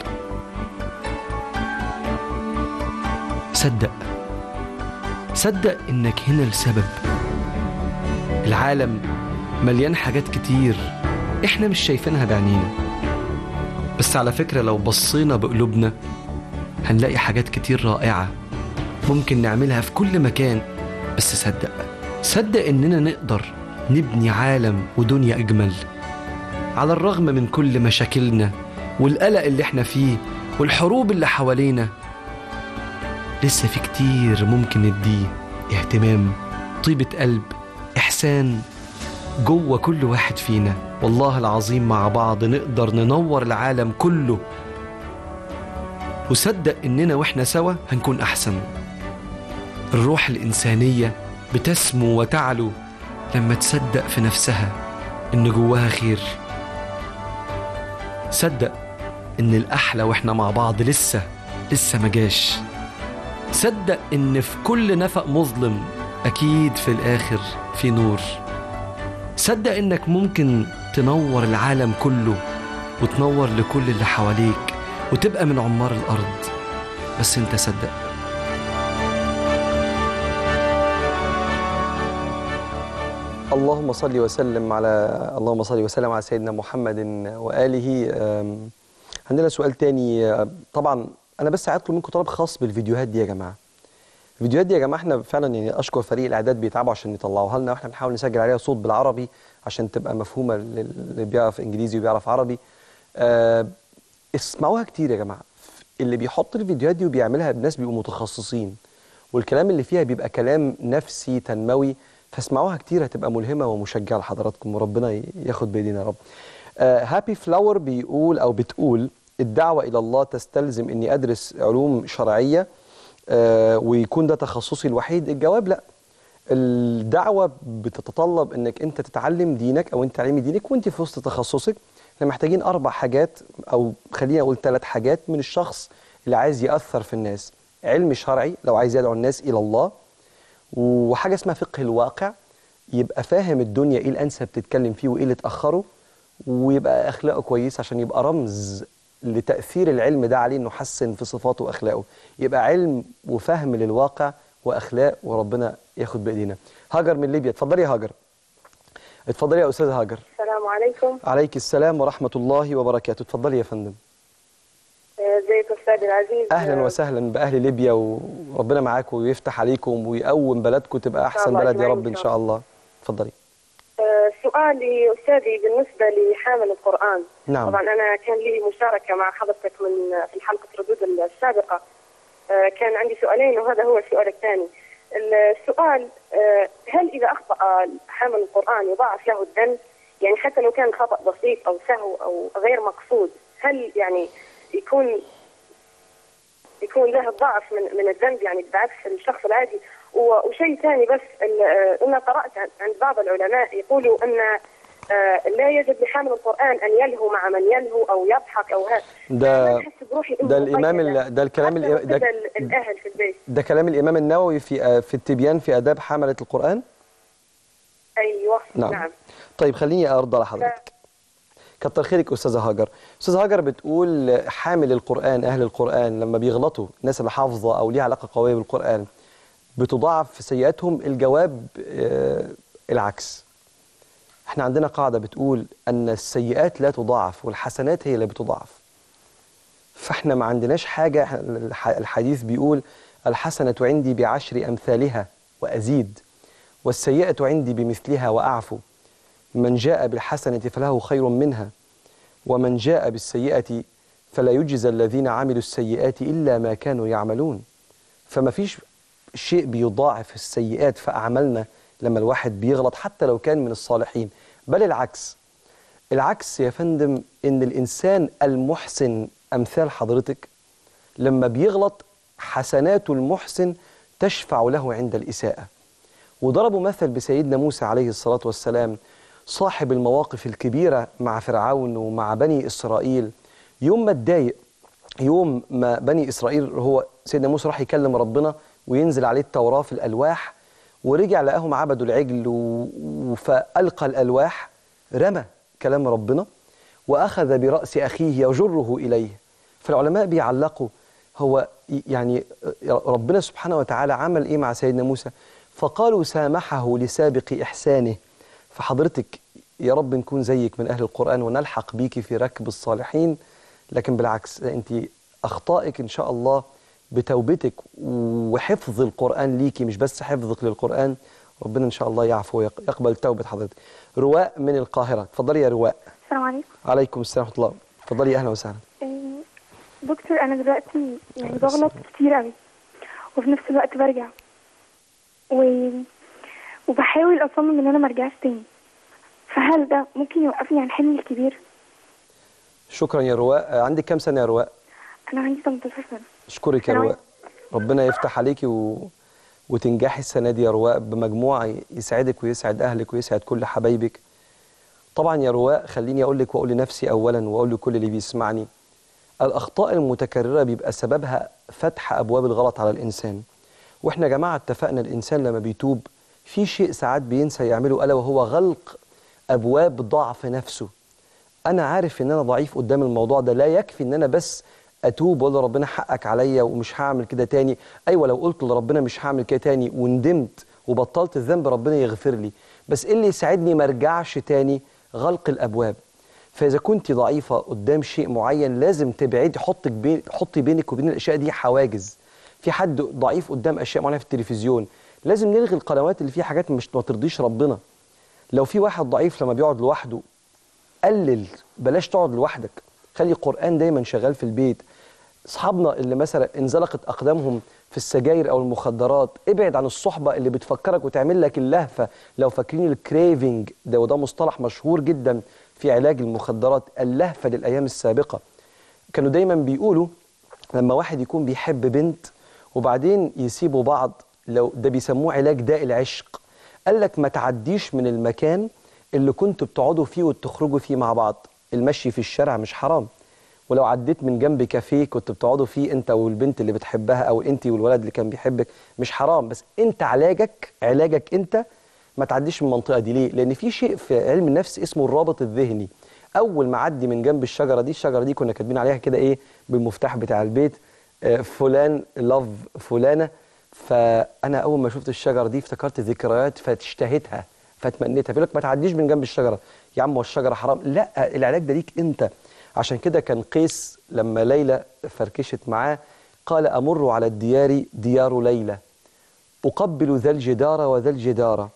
صدق صدق إنك هنا لسبب العالم مليان حاجات كتير إحنا مش شايفينها بعينينا بس على فكرة لو بصينا بقلوبنا هنلاقي حاجات كتير رائعة ممكن نعملها في كل مكان بس صدق صدق إننا نقدر نبني عالم ودنيا أجمل على الرغم من كل مشاكلنا والقلق اللي احنا فيه والحروب اللي حوالينا لسه في كتير ممكن نديه اهتمام طيبة قلب إحسان جوه كل واحد فينا والله العظيم مع بعض نقدر ننور العالم كله وصدق إننا وإحنا سوا هنكون أحسن الروح الإنسانية بتسمو وتعلو لما تصدق في نفسها إن جواها خير صدق إن الأحلى وإحنا مع بعض لسه لسه مجاش صدق إن في كل نفق مظلم أكيد في الآخر في نور صدق إنك ممكن تنور العالم كله وتنور لكل اللي حواليك وتبقى من عمار الأرض بس أنت صدق اللهم صل وسلم على اللهم صل وسلم على سيدنا محمد واله أم، عندنا سؤال تاني أم، طبعا انا بس هطلب منكم طلب خاص بالفيديوهات دي يا جماعه الفيديوهات دي يا جماعه احنا فعلا يعني اشكر فريق الاعداد بيتعبوا عشان يطلعوها لنا واحنا بنحاول نسجل عليها صوت بالعربي عشان تبقى مفهومه للي بيعرف انجليزي وبيعرف عربي أه، اسمعوها كتير يا جماعه اللي بيحط الفيديوهات دي وبيعملها الناس بيبقوا متخصصين والكلام اللي فيها بيبقى كلام نفسي تنموي فاسمعوها كتير هتبقى ملهمه ومشجعه لحضراتكم وربنا ي- ياخد بايدينا يا رب. هابي فلاور بيقول او بتقول الدعوه الى الله تستلزم اني ادرس علوم شرعيه آه، ويكون ده تخصصي الوحيد الجواب لا الدعوه بتتطلب انك انت تتعلم دينك او انت تعلمي دينك وانت في وسط تخصصك احنا محتاجين اربع حاجات او خلينا اقول ثلاث حاجات من الشخص اللي عايز ياثر في الناس علم شرعي لو عايز يدعو الناس الى الله وحاجه اسمها فقه الواقع يبقى فاهم الدنيا ايه الانسب تتكلم فيه وايه اللي تاخره ويبقى اخلاقه كويس عشان يبقى رمز لتاثير العلم ده عليه انه حسن في صفاته واخلاقه يبقى علم وفهم للواقع واخلاق وربنا ياخد بايدينا هاجر من ليبيا اتفضلي يا هاجر اتفضلي يا استاذ هاجر السلام عليكم عليك السلام ورحمه الله وبركاته اتفضلي يا فندم آه، ازيك استاذ العزيز اهلا آه، وسهلا باهل ليبيا وربنا معاكم ويفتح عليكم ويقوم بلدكم تبقى احسن الله بلد يا أجمعين رب إن ان شاء شاء الله اتفضلي آه، سؤالي استاذي بالنسبه لحامل القران نعم. طبعا انا كان لي مشاركه مع حضرتك من في الحلقه ردود السابقه آه، كان عندي سؤالين وهذا هو السؤال الثاني السؤال آه، هل اذا اخطا حامل القران يضاعف له الذنب يعني حتى لو كان خطا بسيط او سهو او غير مقصود هل يعني يكون يكون له الضعف من من الذنب يعني بعكس الشخص العادي و- وشيء ثاني بس ال- آه، انا قرات عن- عند بعض العلماء يقولوا ان آه، لا يجب لحامل القران ان يلهو مع من يلهو او يضحك او هذا ده- أنا أحس بروحي إني ده الإمام مقيدة. ال- ده الكلام حتى الإ- لو ده- كده ال- الاهل في البيت ده كلام الامام النووي في آه، في التبيان في اداب حمله القران ايوه نعم, نعم. طيب خليني ارضى لحضرتك كتر خيرك استاذه هاجر استاذه هاجر بتقول حامل القران اهل القران لما بيغلطوا الناس اللي حافظه او ليها علاقه قويه بالقران بتضاعف في سيئاتهم الجواب آه، العكس احنا عندنا قاعده بتقول ان السيئات لا تضاعف والحسنات هي اللي بتضاعف فاحنا ما عندناش حاجه إحنا الح- الحديث بيقول الحسنه عندي بعشر امثالها وازيد والسيئه عندي بمثلها واعفو من جاء بالحسنه فله خير منها ومن جاء بالسيئه فلا يجزى الذين عملوا السيئات الا ما كانوا يعملون فما فيش شيء بيضاعف السيئات في اعمالنا لما الواحد بيغلط حتى لو كان من الصالحين بل العكس العكس يا فندم ان الانسان المحسن امثال حضرتك لما بيغلط حسنات المحسن تشفع له عند الاساءه وضربوا مثل بسيدنا موسى عليه الصلاه والسلام صاحب المواقف الكبيره مع فرعون ومع بني اسرائيل يوم ما اتضايق يوم ما بني اسرائيل هو سيدنا موسى راح يكلم ربنا وينزل عليه التوراه في الالواح ورجع لقاهم عبدوا العجل و... و- فالقى الالواح رمى كلام ربنا واخذ براس اخيه يجره اليه فالعلماء بيعلقوا هو ي- يعني ربنا سبحانه وتعالى عمل ايه مع سيدنا موسى فقالوا سامحه لسابق احسانه فحضرتك يا رب نكون زيك من اهل القران ونلحق بيكي في ركب الصالحين لكن بالعكس انت اخطائك ان شاء الله بتوبتك وحفظ القران ليكي مش بس حفظك للقران ربنا ان شاء الله يعفو ويقبل توبه حضرتك رواء من القاهره اتفضلي يا رواء السلام عليكم عليكم السلام ورحمه الله اتفضلي اهلا وسهلا آه، دكتور انا دلوقتي يعني بغلط كتير قوي وفي نفس الوقت برجع و... وبحاول اصمم ان انا مرجعش تاني فهل ده ممكن يوقفني عن حلمي الكبير شكرا يا رواء آه، عندك كام سنه يا رواء انا عندي 18 سنه اشكرك يا ثانوية. رواء ربنا يفتح عليكي و... وتنجحي السنه دي يا رواء بمجموعه يسعدك ويسعد اهلك ويسعد كل حبايبك طبعا يا رواء خليني اقول لك واقول لنفسي اولا واقول لكل اللي بيسمعني الاخطاء المتكرره بيبقى سببها فتح ابواب الغلط على الانسان واحنا يا جماعه اتفقنا الانسان لما بيتوب في شيء ساعات بينسى يعمله الا وهو غلق ابواب ضعف نفسه انا عارف ان انا ضعيف قدام الموضوع ده لا يكفي ان انا بس اتوب واقول لربنا حقك عليا ومش هعمل كده تاني ايوه لو قلت لربنا مش هعمل كده تاني وندمت وبطلت الذنب ربنا يغفر لي بس ايه اللي يساعدني ما ارجعش تاني غلق الابواب فاذا كنت ضعيفه قدام شيء معين لازم تبعدي حطك بين حطي بينك وبين الاشياء دي حواجز في حد ضعيف قدام اشياء معينه في التلفزيون لازم نلغي القنوات اللي فيها حاجات مش ما ترضيش ربنا لو في واحد ضعيف لما بيقعد لوحده قلل بلاش تقعد لوحدك خلي القرآن دايما شغال في البيت اصحابنا اللي مثلا انزلقت اقدامهم في السجاير او المخدرات ابعد عن الصحبه اللي بتفكرك وتعمل لك اللهفه لو فاكرين الكريفنج ده وده مصطلح مشهور جدا في علاج المخدرات اللهفه للايام السابقه كانوا دايما بيقولوا لما واحد يكون بيحب بنت وبعدين يسيبوا بعض لو ده بيسموه علاج داء العشق قال لك ما تعديش من المكان اللي كنتوا بتقعدوا فيه وتخرجوا فيه مع بعض المشي في الشارع مش حرام ولو عديت من جنب كافيه كنت بتقعدوا فيه انت والبنت اللي بتحبها او انت والولد اللي كان بيحبك مش حرام بس انت علاجك علاجك انت ما تعديش من المنطقه دي ليه لان في شيء في علم النفس اسمه الرابط الذهني اول ما اعدي من جنب الشجره دي الشجره دي كنا كاتبين عليها كده ايه بالمفتاح بتاع البيت آه، فلان لاف فلانه فانا اول ما شفت الشجره دي افتكرت ذكريات فاشتهيتها فتمنيتها فيقول لك ما تعديش من جنب الشجره يا عم هو الشجره حرام لا العلاج ده ليك انت عشان كده كان قيس لما ليلى فركشت معاه قال امر على الديار ديار ليلى اقبل ذا الجدار وذا الجدار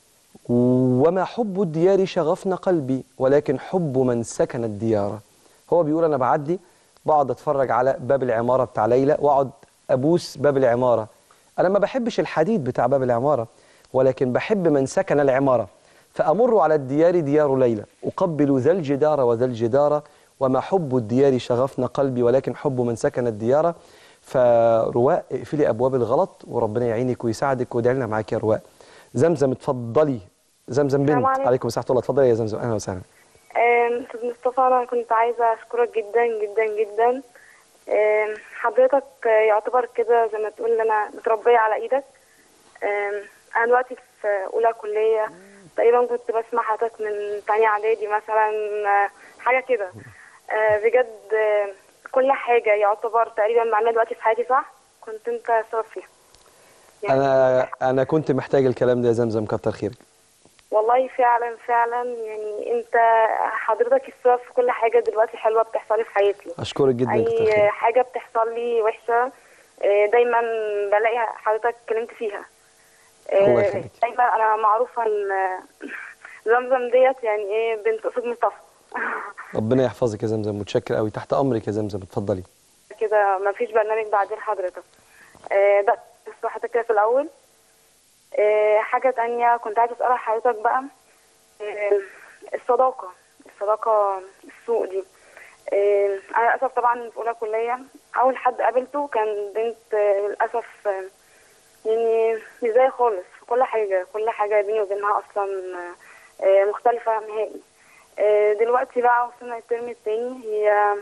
وما حب الديار شغفنا قلبي ولكن حب من سكن الديار هو بيقول انا بعدي بقعد اتفرج على باب العماره بتاع ليلى واقعد ابوس باب العماره انا ما بحبش الحديد بتاع باب العماره ولكن بحب من سكن العماره فامر على الديار ديار ليلى اقبل ذا الجدار وذا الجدار وما حب الديار شغفنا قلبي ولكن حب من سكن الديار فرواء اقفلي ابواب الغلط وربنا يعينك ويساعدك وادعي لنا معاك يا رواء زمزم اتفضلي زمزم السلام بنت عليكم. عليكم السلام ورحمه الله اتفضلي يا زمزم اهلا وسهلا آم، استاذ مصطفى انا كنت عايزه اشكرك جدا جدا جدا آم، حضرتك آه، يعتبر كده زي ما تقول انا متربيه على ايدك آم، انا دلوقتي في اولى كليه تقريبا كنت بسمع حضرتك من تانية اعدادي مثلا آه، حاجه كده آه، بجد آه، كل حاجه يعتبر تقريبا معناها دلوقتي في حياتي صح كنت انت سبب فيها يعني انا انا كنت محتاج الكلام ده يا زمزم كتر خيرك والله فعلا فعلا يعني انت حضرتك السبب في كل حاجه دلوقتي حلوه بتحصل لي في حياتي اشكرك جدا كتر اي خيرك حاجه بتحصل لي وحشه آه، دايما بلاقي حضرتك اتكلمت فيها آه، الله يخليك. دايما انا معروفه ان آه، زمزم ديت يعني ايه بنت استاذ مصطفى ربنا يحفظك يا زمزم متشكر قوي تحت امرك يا زمزم اتفضلي كده ما فيش برنامج بعدين حضرتك آه، ده بس حضرتك كده في الاول آه، حاجه تانية كنت عايزه اسال حضرتك بقى آه، الصداقه الصداقه السوق دي آه، انا للاسف طبعا في اولى كليه اول حد قابلته كان بنت آه، للاسف آه، يعني مش زي خالص في كل حاجه كل حاجه بيني وبينها اصلا آه، آه، مختلفه نهائي آه، دلوقتي بقى وصلنا الترم التاني هي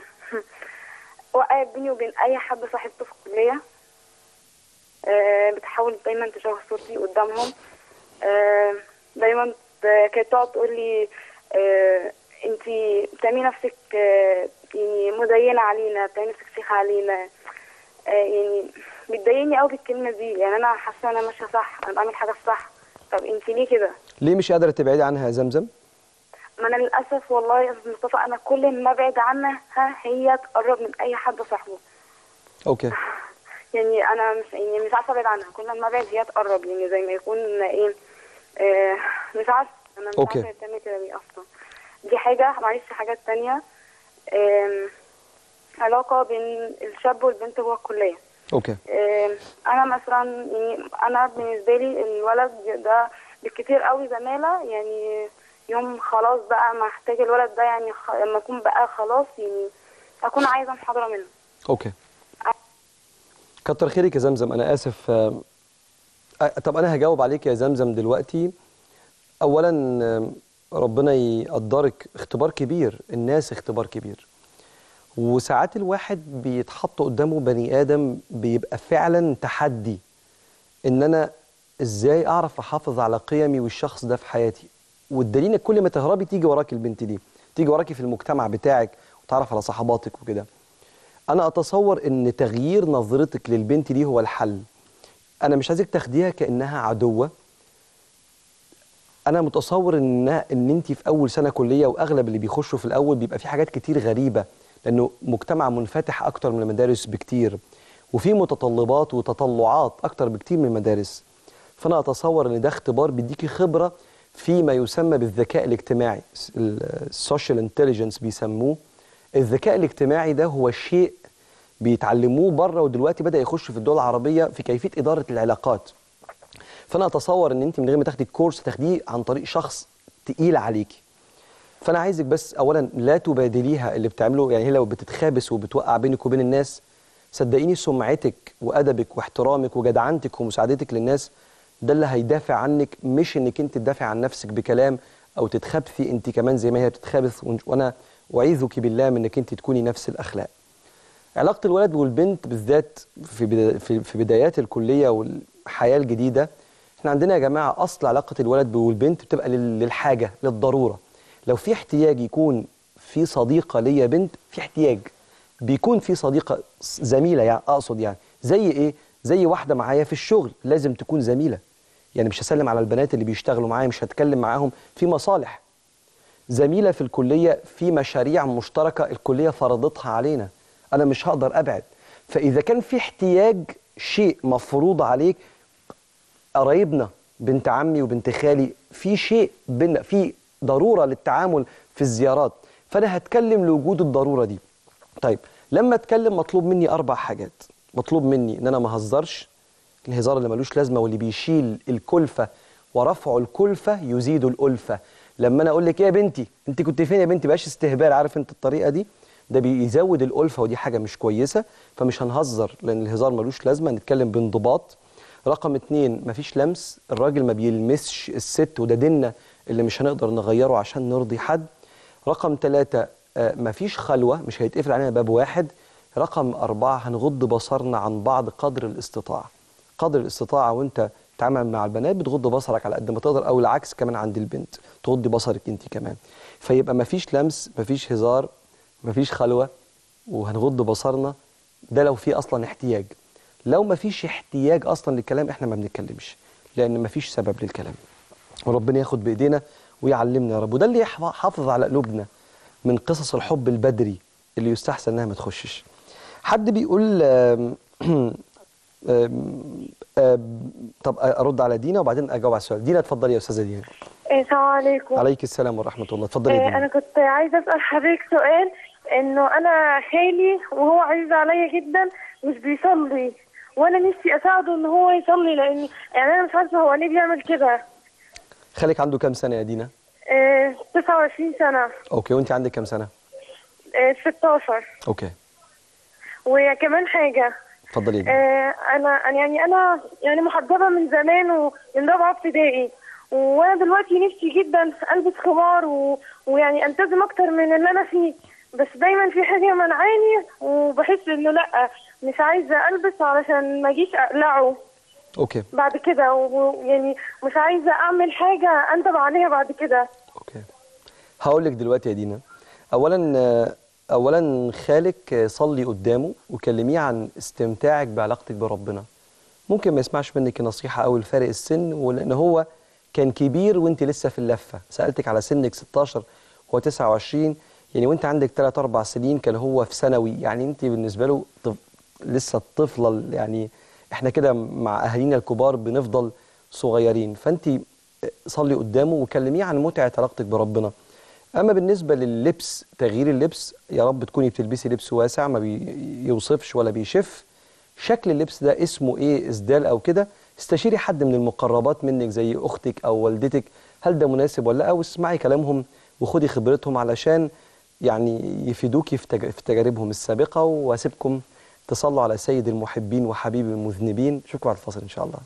وقعت بيني وبين اي حد صاحبته في الكليه آه، بتحاول دايما تشوه صورتي قدامهم آه، دايما ت- كانت تقعد تقول لي انت بتعملي نفسك آه، يعني مزينه علينا بتعملي نفسك شيخه علينا آه، يعني بتضايقني قوي بالكلمه دي يعني انا حاسه ان انا ماشيه صح انا بعمل حاجه صح طب انت ليه كده ليه مش قادره تبعدي عنها يا زمزم ما انا للاسف والله يا استاذ مصطفى انا كل ما ابعد عنها هي تقرب من اي حد صاحبه اوكي يعني انا مش يعني مش عارفه ابعد عنها كل ما ابعد هي تقرب يعني زي ما يكون ايه آه مش عارفه انا مش أوكي. عارفه هي بتعمل كده ليه اصلا دي حاجة معلش حاجات تانية آم، علاقة بين الشاب والبنت جوه الكلية اوكي آم، أنا مثلا يعني أنا بالنسبة لي الولد ده بالكتير قوي زمالة يعني يوم خلاص بقى محتاج الولد ده يعني خ... لما أكون بقى خلاص يعني أكون عايزة محاضرة منه اوكي كتر خيرك يا زمزم انا اسف آه، آه، طب انا هجاوب عليك يا زمزم دلوقتي اولا آه، ربنا يقدرك اختبار كبير الناس اختبار كبير وساعات الواحد بيتحط قدامه بني ادم بيبقى فعلا تحدي ان انا ازاي اعرف احافظ على قيمي والشخص ده في حياتي والدليل إنك كل ما تهربي تيجي وراكي البنت دي تيجي وراكي في المجتمع بتاعك وتعرف على صحباتك وكده انا اتصور ان تغيير نظرتك للبنت دي هو الحل انا مش عايزك تاخديها كانها عدوه انا متصور ان ان انت في اول سنه كليه واغلب اللي بيخشوا في الاول بيبقى في حاجات كتير غريبه لانه مجتمع منفتح اكتر من المدارس بكتير وفي متطلبات وتطلعات اكتر بكتير من المدارس فانا اتصور ان ده اختبار بيديكي خبره فيما يسمى بالذكاء الاجتماعي السوشيال انتليجنس بيسموه الذكاء الاجتماعي ده هو شيء بيتعلموه بره ودلوقتي بدا يخش في الدول العربيه في كيفيه اداره العلاقات فانا اتصور ان انت من غير ما تاخدي الكورس تاخديه عن طريق شخص تقيل عليكي فانا عايزك بس اولا لا تبادليها اللي بتعمله يعني هي لو بتتخابس وبتوقع بينك وبين الناس صدقيني سمعتك وادبك واحترامك وجدعنتك ومساعدتك للناس ده اللي هيدافع عنك مش انك انت تدافع عن نفسك بكلام او تتخبثي انت كمان زي ما هي بتتخابث ون- وانا اعيذك بالله من انك انت تكوني نفس الاخلاق علاقه الولد والبنت بالذات في بدا- في في بدايات الكليه والحياه الجديده احنا عندنا يا جماعه اصل علاقه الولد والبنت بتبقى لل- للحاجه للضروره لو في احتياج يكون في صديقه ليا بنت في احتياج بيكون في صديقه س- زميله يعني اقصد يعني زي ايه زي واحده معايا في الشغل لازم تكون زميله يعني مش هسلم على البنات اللي بيشتغلوا معايا مش هتكلم معاهم في مصالح زميله في الكليه في مشاريع مشتركه الكليه فرضتها علينا انا مش هقدر ابعد فاذا كان في احتياج شيء مفروض عليك قرايبنا بنت عمي وبنت خالي في شيء بينا في ضروره للتعامل في الزيارات فانا هتكلم لوجود الضروره دي طيب لما اتكلم مطلوب مني اربع حاجات مطلوب مني ان انا ما اهزرش الهزار اللي ملوش لازمه واللي بيشيل الكلفه ورفع الكلفه يزيد الالفه لما انا اقول لك ايه يا بنتي انت كنت فين يا بنتي بقاش استهبال عارف انت الطريقه دي ده بيزود الالفه ودي حاجه مش كويسه فمش هنهزر لان الهزار ملوش لازمه نتكلم بانضباط رقم اتنين مفيش لمس الراجل ما بيلمسش الست وده ديننا اللي مش هنقدر نغيره عشان نرضي حد رقم ثلاثة آه، مفيش خلوة مش هيتقفل علينا باب واحد رقم أربعة هنغض بصرنا عن بعض قدر الاستطاعة قدر الاستطاعة وانت تتعامل مع البنات بتغض بصرك على قد ما تقدر او العكس كمان عند البنت تغضي بصرك انت كمان فيبقى مفيش لمس مفيش هزار مفيش خلوة وهنغض بصرنا ده لو في اصلا احتياج لو مفيش احتياج اصلا للكلام احنا ما بنتكلمش لان مفيش سبب للكلام وربنا ياخد بايدينا ويعلمنا يا رب وده اللي يحافظ على قلوبنا من قصص الحب البدري اللي يستحسن انها ما تخشش حد بيقول آم، آم، آم، طب ارد على دينا وبعدين اجاوب على السؤال دينا اتفضلي يا استاذه دينا السلام عليكم عليك السلام ورحمه الله اتفضلي يا آه، دينا انا كنت عايزه اسال حضرتك سؤال انه انا خالي وهو عزيز عليا جدا مش بيصلي وانا نفسي اساعده ان هو يصلي لان يعني انا مش عارفه هو ليه بيعمل كده خالك عنده كام سنه يا دينا آه 29 سنه اوكي وانت عندك كام سنه آه 16 اوكي وكمان حاجه اتفضلي يا دينا آه انا أنا يعني انا يعني محجبه من زمان ومن رابعه ابتدائي وانا دلوقتي نفسي جدا البس خمار و... ويعني التزم اكتر من اللي انا فيه بس دايما في حاجه منعاني وبحس انه لا مش عايزه البس علشان ما اجيش اقلعه اوكي بعد كده ويعني مش عايزه اعمل حاجه اندم عليها بعد كده اوكي هقول لك دلوقتي يا دينا اولا آه، اولا خالك آه، صلي قدامه وكلميه عن استمتاعك بعلاقتك بربنا ممكن ما يسمعش منك نصيحه او الفارق السن ولان هو كان كبير وانت لسه في اللفه سالتك على سنك 16 هو 29 يعني وانت عندك 3 4 سنين كان هو في ثانوي يعني انت بالنسبه له طف... لسه الطفله ال- يعني احنا كده مع اهالينا الكبار بنفضل صغيرين فانت صلي قدامه وكلميه عن متعه علاقتك بربنا اما بالنسبه لللبس تغيير اللبس يا رب تكوني بتلبسي لبس واسع ما بيوصفش ولا بيشف شكل اللبس ده اسمه ايه اسدال او كده استشيري حد من المقربات منك زي اختك او والدتك هل ده مناسب ولا لا او اسمعي كلامهم وخدي خبرتهم علشان يعني يفيدوكي في تج- في تجاربهم السابقه واسيبكم تصلوا على سيد المحبين وحبيب المذنبين شكرا على الفصل ان شاء الله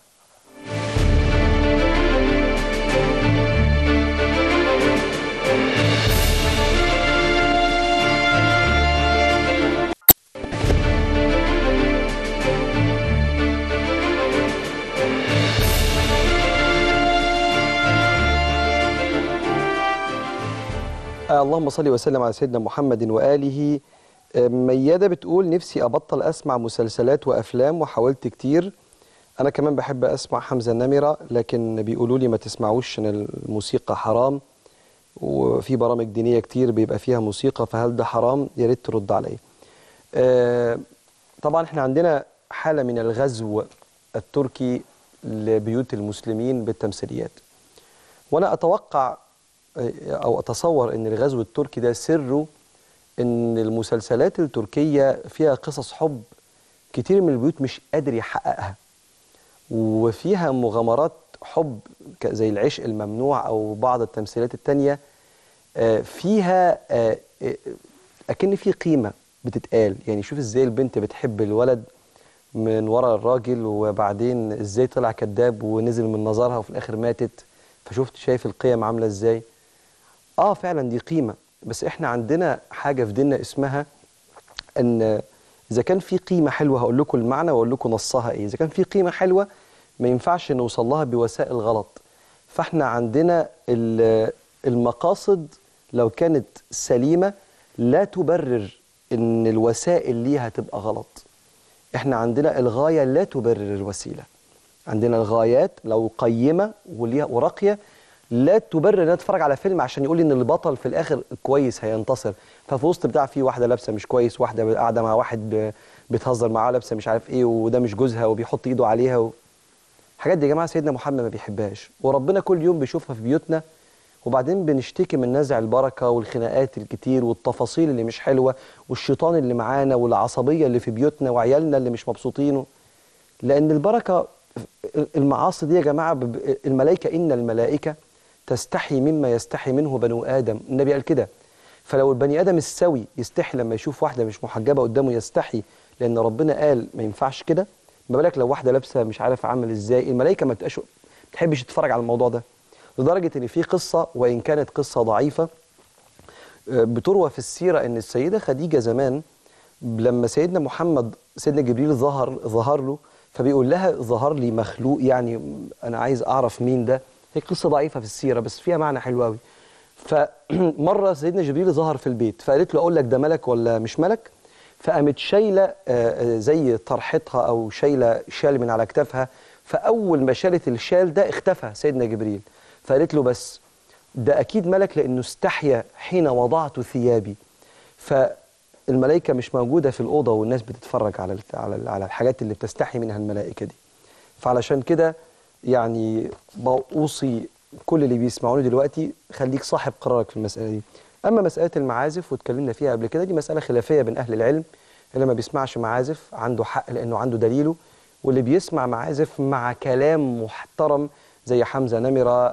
آه اللهم صل وسلم على سيدنا محمد وآله آه، ميادة بتقول نفسي أبطل أسمع مسلسلات وأفلام وحاولت كتير أنا كمان بحب أسمع حمزة النمرة لكن بيقولوا لي ما تسمعوش عشان الموسيقى حرام وفي برامج دينية كتير بيبقى فيها موسيقى فهل ده حرام يا ريت ترد عليا آه، طبعا احنا عندنا حالة من الغزو التركي لبيوت المسلمين بالتمثيليات وانا اتوقع او اتصور ان الغزو التركي ده سره ان المسلسلات التركيه فيها قصص حب كتير من البيوت مش قادر يحققها وفيها مغامرات حب ك- زي العشق الممنوع او بعض التمثيلات التانية آه، فيها آه، آه، اكن في قيمه بتتقال يعني شوف ازاي البنت بتحب الولد من ورا الراجل وبعدين ازاي طلع كذاب ونزل من نظرها وفي الاخر ماتت فشفت شايف القيم عامله ازاي اه فعلا دي قيمه بس احنا عندنا حاجه في ديننا اسمها ان اذا كان في قيمه حلوه هقول لكم المعنى واقول لكم نصها ايه اذا كان في قيمه حلوه ما ينفعش نوصل لها بوسائل غلط فاحنا عندنا ال- المقاصد لو كانت سليمه لا تبرر ان الوسائل ليها تبقى غلط احنا عندنا الغايه لا تبرر الوسيله عندنا الغايات لو قيمه وليها وراقيه لا تبرر ان أنا اتفرج على فيلم عشان يقول لي ان البطل في الاخر كويس هينتصر ففي وسط بتاع فيه واحده لابسه مش كويس واحده قاعده مع واحد ب- بتهزر معاه لابسه مش عارف ايه وده مش جوزها وبيحط ايده عليها و... الحاجات دي يا جماعه سيدنا محمد ما بيحبهاش وربنا كل يوم بيشوفها في بيوتنا وبعدين بنشتكي من نزع البركه والخناقات الكتير والتفاصيل اللي مش حلوه والشيطان اللي معانا والعصبيه اللي في بيوتنا وعيالنا اللي مش مبسوطين لان البركه المعاصي دي يا جماعه ب- الملائكه ان الملائكه تستحي مما يستحي منه بنو ادم النبي قال كده فلو البني ادم السوي يستحي لما يشوف واحده مش محجبه قدامه يستحي لان ربنا قال ما ينفعش كده ما بالك لو واحده لابسه مش عارف عامل ازاي الملائكه ما بتبقاش ما بتحبش تتفرج على الموضوع ده لدرجه ان في قصه وان كانت قصه ضعيفه آه، بتروى في السيره ان السيده خديجه زمان لما سيدنا محمد سيدنا جبريل ظهر ظهر له فبيقول لها ظهر لي مخلوق يعني انا عايز اعرف مين ده هي قصه ضعيفه في السيره بس فيها معنى حلو قوي فمره سيدنا جبريل ظهر في البيت فقالت له اقول لك ده ملك ولا مش ملك فقامت شايله آه، آه، زي طرحتها او شايله شال من على كتافها فاول ما شالت الشال ده اختفى سيدنا جبريل فقالت له بس ده اكيد ملك لانه استحيا حين وضعت ثيابي فالملائكه مش موجوده في الاوضه والناس بتتفرج على الت- على ال- على الحاجات اللي بتستحي منها الملائكه دي فعلشان كده يعني بوصي كل اللي بيسمعوني دلوقتي خليك صاحب قرارك في المساله دي اما مساله المعازف واتكلمنا فيها قبل كده دي مساله خلافيه بين اهل العلم اللي ما بيسمعش معازف عنده حق لانه عنده دليله واللي بيسمع معازف مع كلام محترم زي حمزه نمره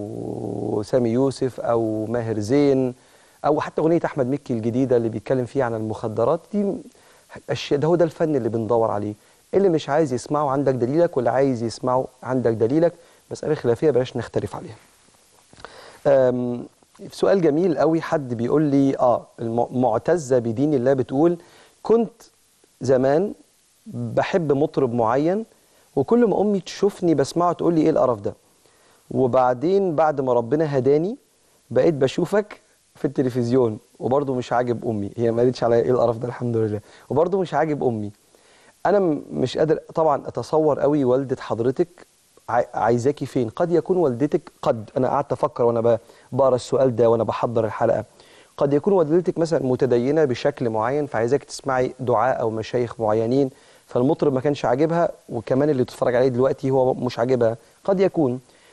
او سامي يوسف او ماهر زين او حتى اغنيه احمد مكي الجديده اللي بيتكلم فيها عن المخدرات دي اشياء ده هو ده الفن اللي بندور عليه اللي مش عايز يسمعه عندك دليلك واللي عايز يسمعه عندك دليلك مساله خلافيه بلاش نختلف عليها أم، في سؤال جميل قوي حد بيقول لي اه الم- معتزه بدين الله بتقول كنت زمان بحب مطرب معين وكل ما امي تشوفني بسمعه تقول لي ايه القرف ده وبعدين بعد ما ربنا هداني بقيت بشوفك في التلفزيون وبرضه مش عاجب امي هي ما قالتش عليا ايه القرف ده الحمد لله وبرضه مش عاجب امي انا م- مش قادر طبعا اتصور قوي والده حضرتك عاي- عايزاكي فين قد يكون والدتك قد انا قعدت افكر وانا ب- بقرا السؤال ده وانا بحضر الحلقه قد يكون والدتك مثلا متدينه بشكل معين فعايزاك تسمعي دعاء او مشايخ معينين فالمطرب ما كانش عاجبها وكمان اللي بتتفرج عليه دلوقتي هو مش عاجبها قد يكون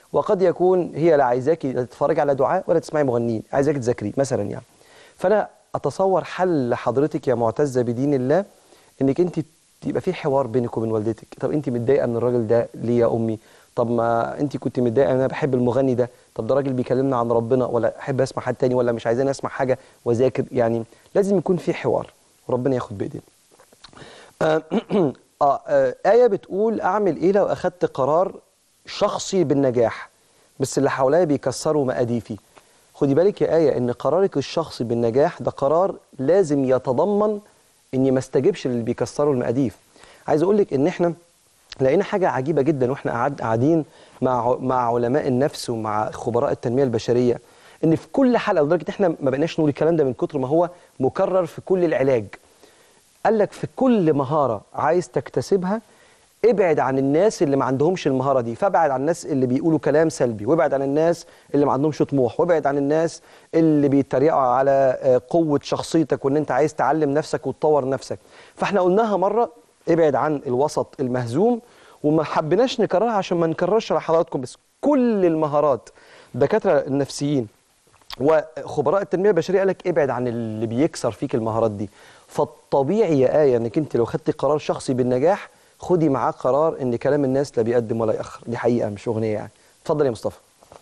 وقد يكون هي لا عايزاكي لا تتفرجي على دعاء ولا تسمعي مغنيين عايزاكي تذاكري مثلا يعني فانا اتصور حل حضرتك يا معتزه بدين الله انك انت يبقى في حوار بينك وبين والدتك طب انت متضايقه من الراجل ده ليه يا امي طب ما انت كنت متضايقه انا بحب المغني ده طب ده راجل بيكلمنا عن ربنا ولا احب اسمع حد تاني ولا مش عايزاني اسمع حاجه واذاكر يعني لازم يكون في حوار وربنا ياخد بايدينا آه آه آه آية بتقول أعمل إيه لو أخدت قرار شخصي بالنجاح بس اللي حواليا بيكسروا مقاديفي خدي بالك يا آية إن قرارك الشخصي بالنجاح ده قرار لازم يتضمن إني ما استجبش للي بيكسروا المقاديف عايز أقول لك إن إحنا لقينا حاجة عجيبة جدا وإحنا قاعد- قاعدين مع مع علماء النفس ومع خبراء التنمية البشرية إن في كل حلقة لدرجة إحنا ما بقناش نقول الكلام ده من كتر ما هو مكرر في كل العلاج قال لك في كل مهارة عايز تكتسبها ابعد عن الناس اللي ما عندهمش المهارة دي فابعد عن الناس اللي بيقولوا كلام سلبي وابعد عن الناس اللي ما عندهمش طموح وابعد عن الناس اللي بيتريقوا على آه، قوة شخصيتك وان انت عايز تعلم نفسك وتطور نفسك فاحنا قلناها مرة ابعد عن الوسط المهزوم وما حبيناش نكررها عشان ما نكررش على حضراتكم بس كل المهارات دكاترة النفسيين وخبراء التنميه البشريه قال لك ابعد عن اللي بيكسر فيك المهارات دي فالطبيعي يا ايه انك انت لو خدتي قرار شخصي بالنجاح خدي معاه قرار ان كلام الناس لا بيقدم ولا ياخر دي حقيقه مش اغنيه يعني اتفضل يا مصطفى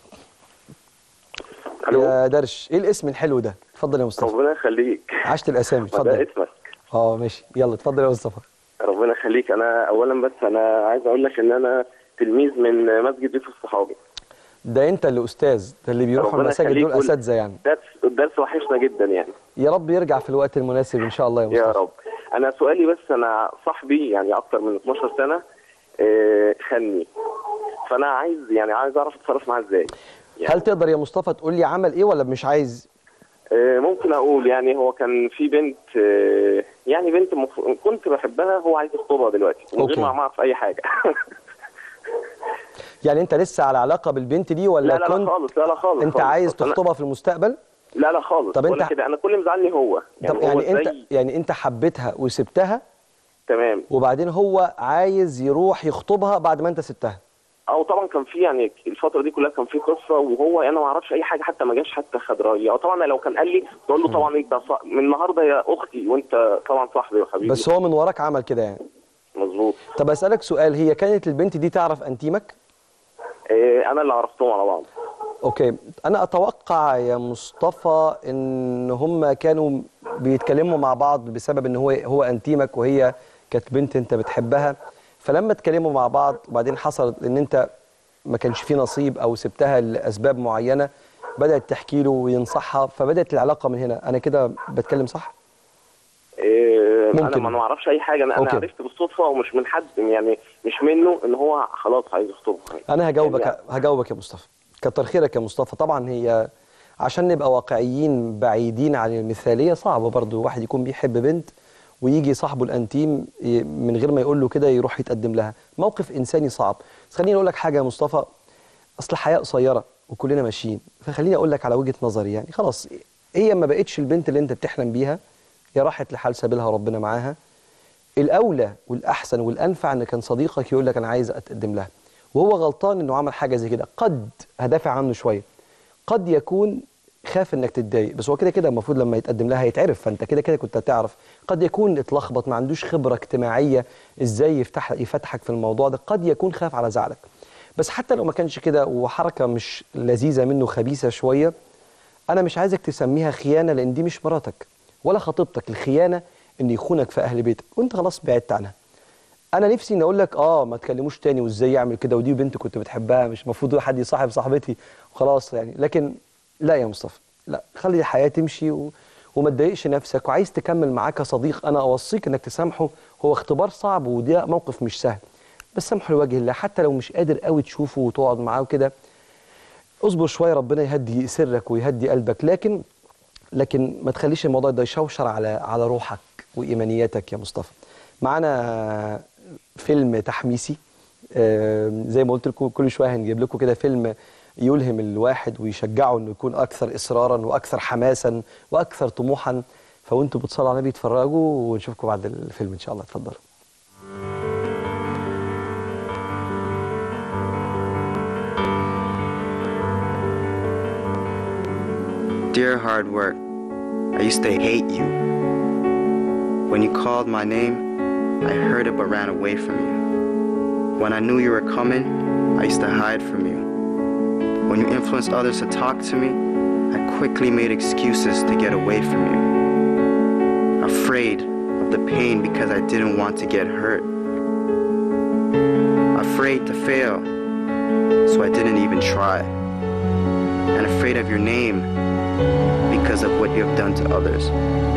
الو يا درش ايه الاسم الحلو ده اتفضل يا مصطفى ربنا يخليك عشت الاسامي ما ده اتفضل اسمك اه ماشي يلا اتفضل يا مصطفى ربنا يخليك انا اولا بس انا عايز اقول لك ان انا تلميذ من مسجد يوسف الصحابي ده انت اللي استاذ ده اللي بيروحوا ربنا المساجد يخليك دول وال- اساتذه يعني درس الدرس وحشنا جدا يعني يا رب يرجع في الوقت المناسب ان شاء الله يا مصطفى يا رب انا سؤالي بس انا صاحبي يعني اكتر من 12 سنه آه، خني فانا عايز يعني عايز اعرف اتصرف معاه ازاي يعني هل تقدر يا مصطفى تقول لي عمل ايه ولا مش عايز آه، ممكن اقول يعني هو كان في بنت آه، يعني بنت مف... كنت بحبها هو عايز يخطبها دلوقتي من أوكي. غير ما اعرف اي حاجه يعني انت لسه على علاقه بالبنت دي ولا لا لا كنت لا خالص لا لا خالص انت خالص. عايز أنا- تخطبها في المستقبل لا لا خالص طب ولا أنت- كده انا كل اللي مزعلني هو طب هو يعني انت إزاي- يعني انت حبيتها وسبتها تمام وبعدين هو عايز يروح يخطبها بعد ما انت سبتها او طبعا كان في يعني الفتره دي كلها كان في قصه وهو انا ما اعرفش اي حاجه حتى ما جاش حتى خد رايي او طبعا لو كان قال لي تقول له طبعا انت صح من النهارده يا اختي وانت طبعا صاحبي وحبيبي بس هو من وراك عمل كده يعني مظبوط طب اسالك سؤال هي كانت البنت دي تعرف انتيمك إيه انا اللي عرفتهم على بعض اوكي انا اتوقع يا مصطفى ان هم كانوا بيتكلموا مع بعض بسبب ان هو هو انتيمك وهي كانت بنت انت بتحبها فلما اتكلموا مع بعض وبعدين حصلت ان انت ما كانش في نصيب او سبتها لاسباب معينه بدات تحكي له وينصحها فبدات العلاقه من هنا انا كده بتكلم صح إيه انا ممكن. ما ما اعرفش اي حاجه انا, أنا أوكي. عرفت بالصدفه ومش من حد يعني مش منه ان هو خلاص عايز يخطبها انا هجاوبك يعني هجاوبك يا مصطفى كتر خيرك يا مصطفى طبعا هي عشان نبقى واقعيين بعيدين عن المثاليه صعبه برضو واحد يكون بيحب بنت ويجي صاحبه الانتيم ي- من غير ما يقول له كده يروح يتقدم لها موقف انساني صعب بس خليني اقول لك حاجه يا مصطفى اصل الحياه قصيره وكلنا ماشيين فخليني اقول لك على وجهه نظري يعني خلاص هي ما بقتش البنت اللي انت بتحلم بيها يا راحت لحال سبيلها ربنا معاها الاولى والاحسن والانفع ان كان صديقك يقول لك انا عايز اتقدم لها وهو غلطان انه عمل حاجه زي كده قد هدافع عنه شويه قد يكون خاف انك تتضايق بس هو كده كده المفروض لما يتقدم لها هيتعرف فانت كده كده كنت هتعرف قد يكون اتلخبط ما عندوش خبره اجتماعيه ازاي يفتح يفتحك في الموضوع ده قد يكون خاف على زعلك بس حتى لو ما كانش كده وحركه مش لذيذه منه خبيثه شويه انا مش عايزك تسميها خيانه لان دي مش مراتك ولا خطيبتك الخيانه ان يخونك في اهل بيتك وانت خلاص بعدت عنها انا نفسي ان اقول لك اه ما تكلموش تاني وازاي يعمل كده ودي بنت كنت بتحبها مش المفروض حد يصاحب صاحبتي وخلاص يعني لكن لا يا مصطفى لا خلي الحياه تمشي و... وما تضايقش نفسك وعايز تكمل معاه كصديق انا اوصيك انك تسامحه هو اختبار صعب وده موقف مش سهل بس سامحه لوجه الله حتى لو مش قادر قوي تشوفه وتقعد معاه وكده اصبر شويه ربنا يهدي سرك ويهدي قلبك لكن لكن ما تخليش الموضوع ده يشوشر على على روحك وايمانياتك يا مصطفى معانا فيلم تحميسي آه، زي ما قلت لكم كل شويه هنجيب لكم كده فيلم يلهم الواحد ويشجعه انه يكون اكثر اصرارا واكثر حماسا واكثر طموحا فوانتوا بتصلوا على النبي اتفرجوا ونشوفكم بعد الفيلم ان شاء الله اتفضلوا Dear hard work, I used to hate you. When you called my name, I heard it but ran away from you. When I knew you were coming, I used to hide from you. When you influenced others to talk to me, I quickly made excuses to get away from you. Afraid of the pain because I didn't want to get hurt. Afraid to fail, so I didn't even try. And afraid of your name because of what you have done to others.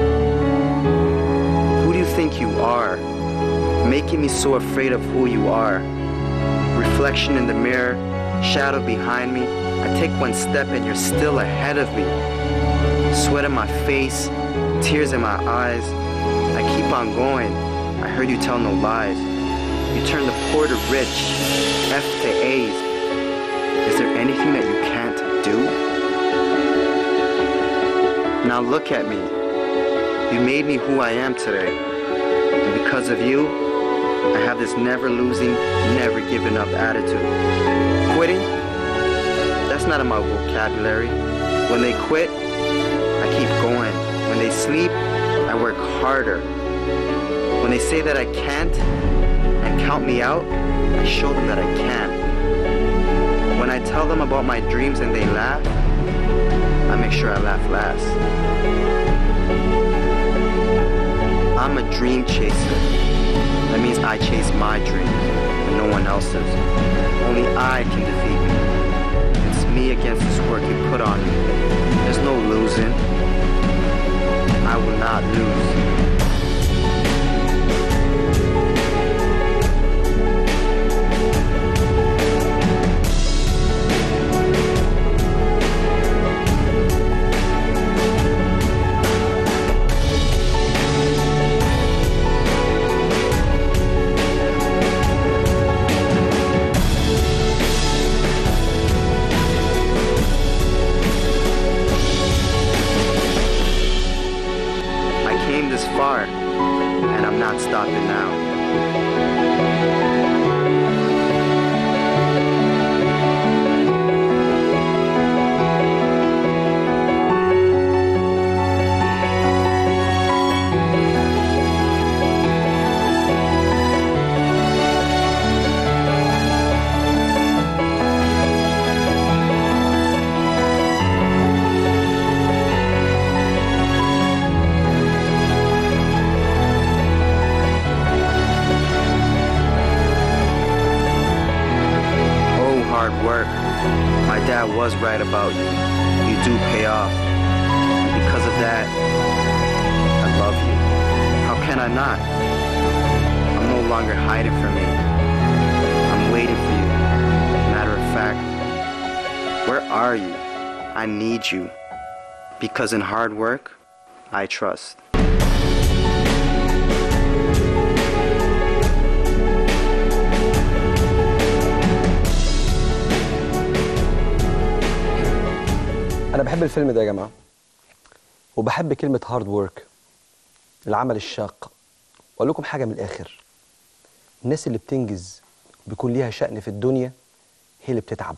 Who do you think you are? Making me so afraid of who you are. Reflection in the mirror, shadow behind me. I take one step and you're still ahead of me. Sweat on my face, tears in my eyes. I keep on going. I heard you tell no lies. You turn the poor to rich, F to A's. Is there anything that you can't do? Now look at me. You made me who I am today. And because of you, I have this never losing, never giving up attitude. Quitting? That's not in my vocabulary. When they quit, I keep going. When they sleep, I work harder. When they say that I can't and count me out, I show them that I can. When I tell them about my dreams and they laugh, I make sure I laugh last. I'm a dream chaser. That means I chase my dreams and no one else's. Only I can defeat me. It's me against this work you put on me. There's no losing. I will not lose. I came this far, and I'm not stopping now. Oh, hard work. My dad was right about you. You do pay off. And because of that, I love you. How can I not? I'm no longer hiding from you. I'm waiting for you. Matter of fact, where are you? I need you. Because in hard work, I trust. انا بحب الفيلم ده يا جماعه وبحب كلمه هارد ورك العمل الشاق واقول لكم حاجه من الاخر الناس اللي بتنجز بيكون ليها شأن في الدنيا هي اللي بتتعب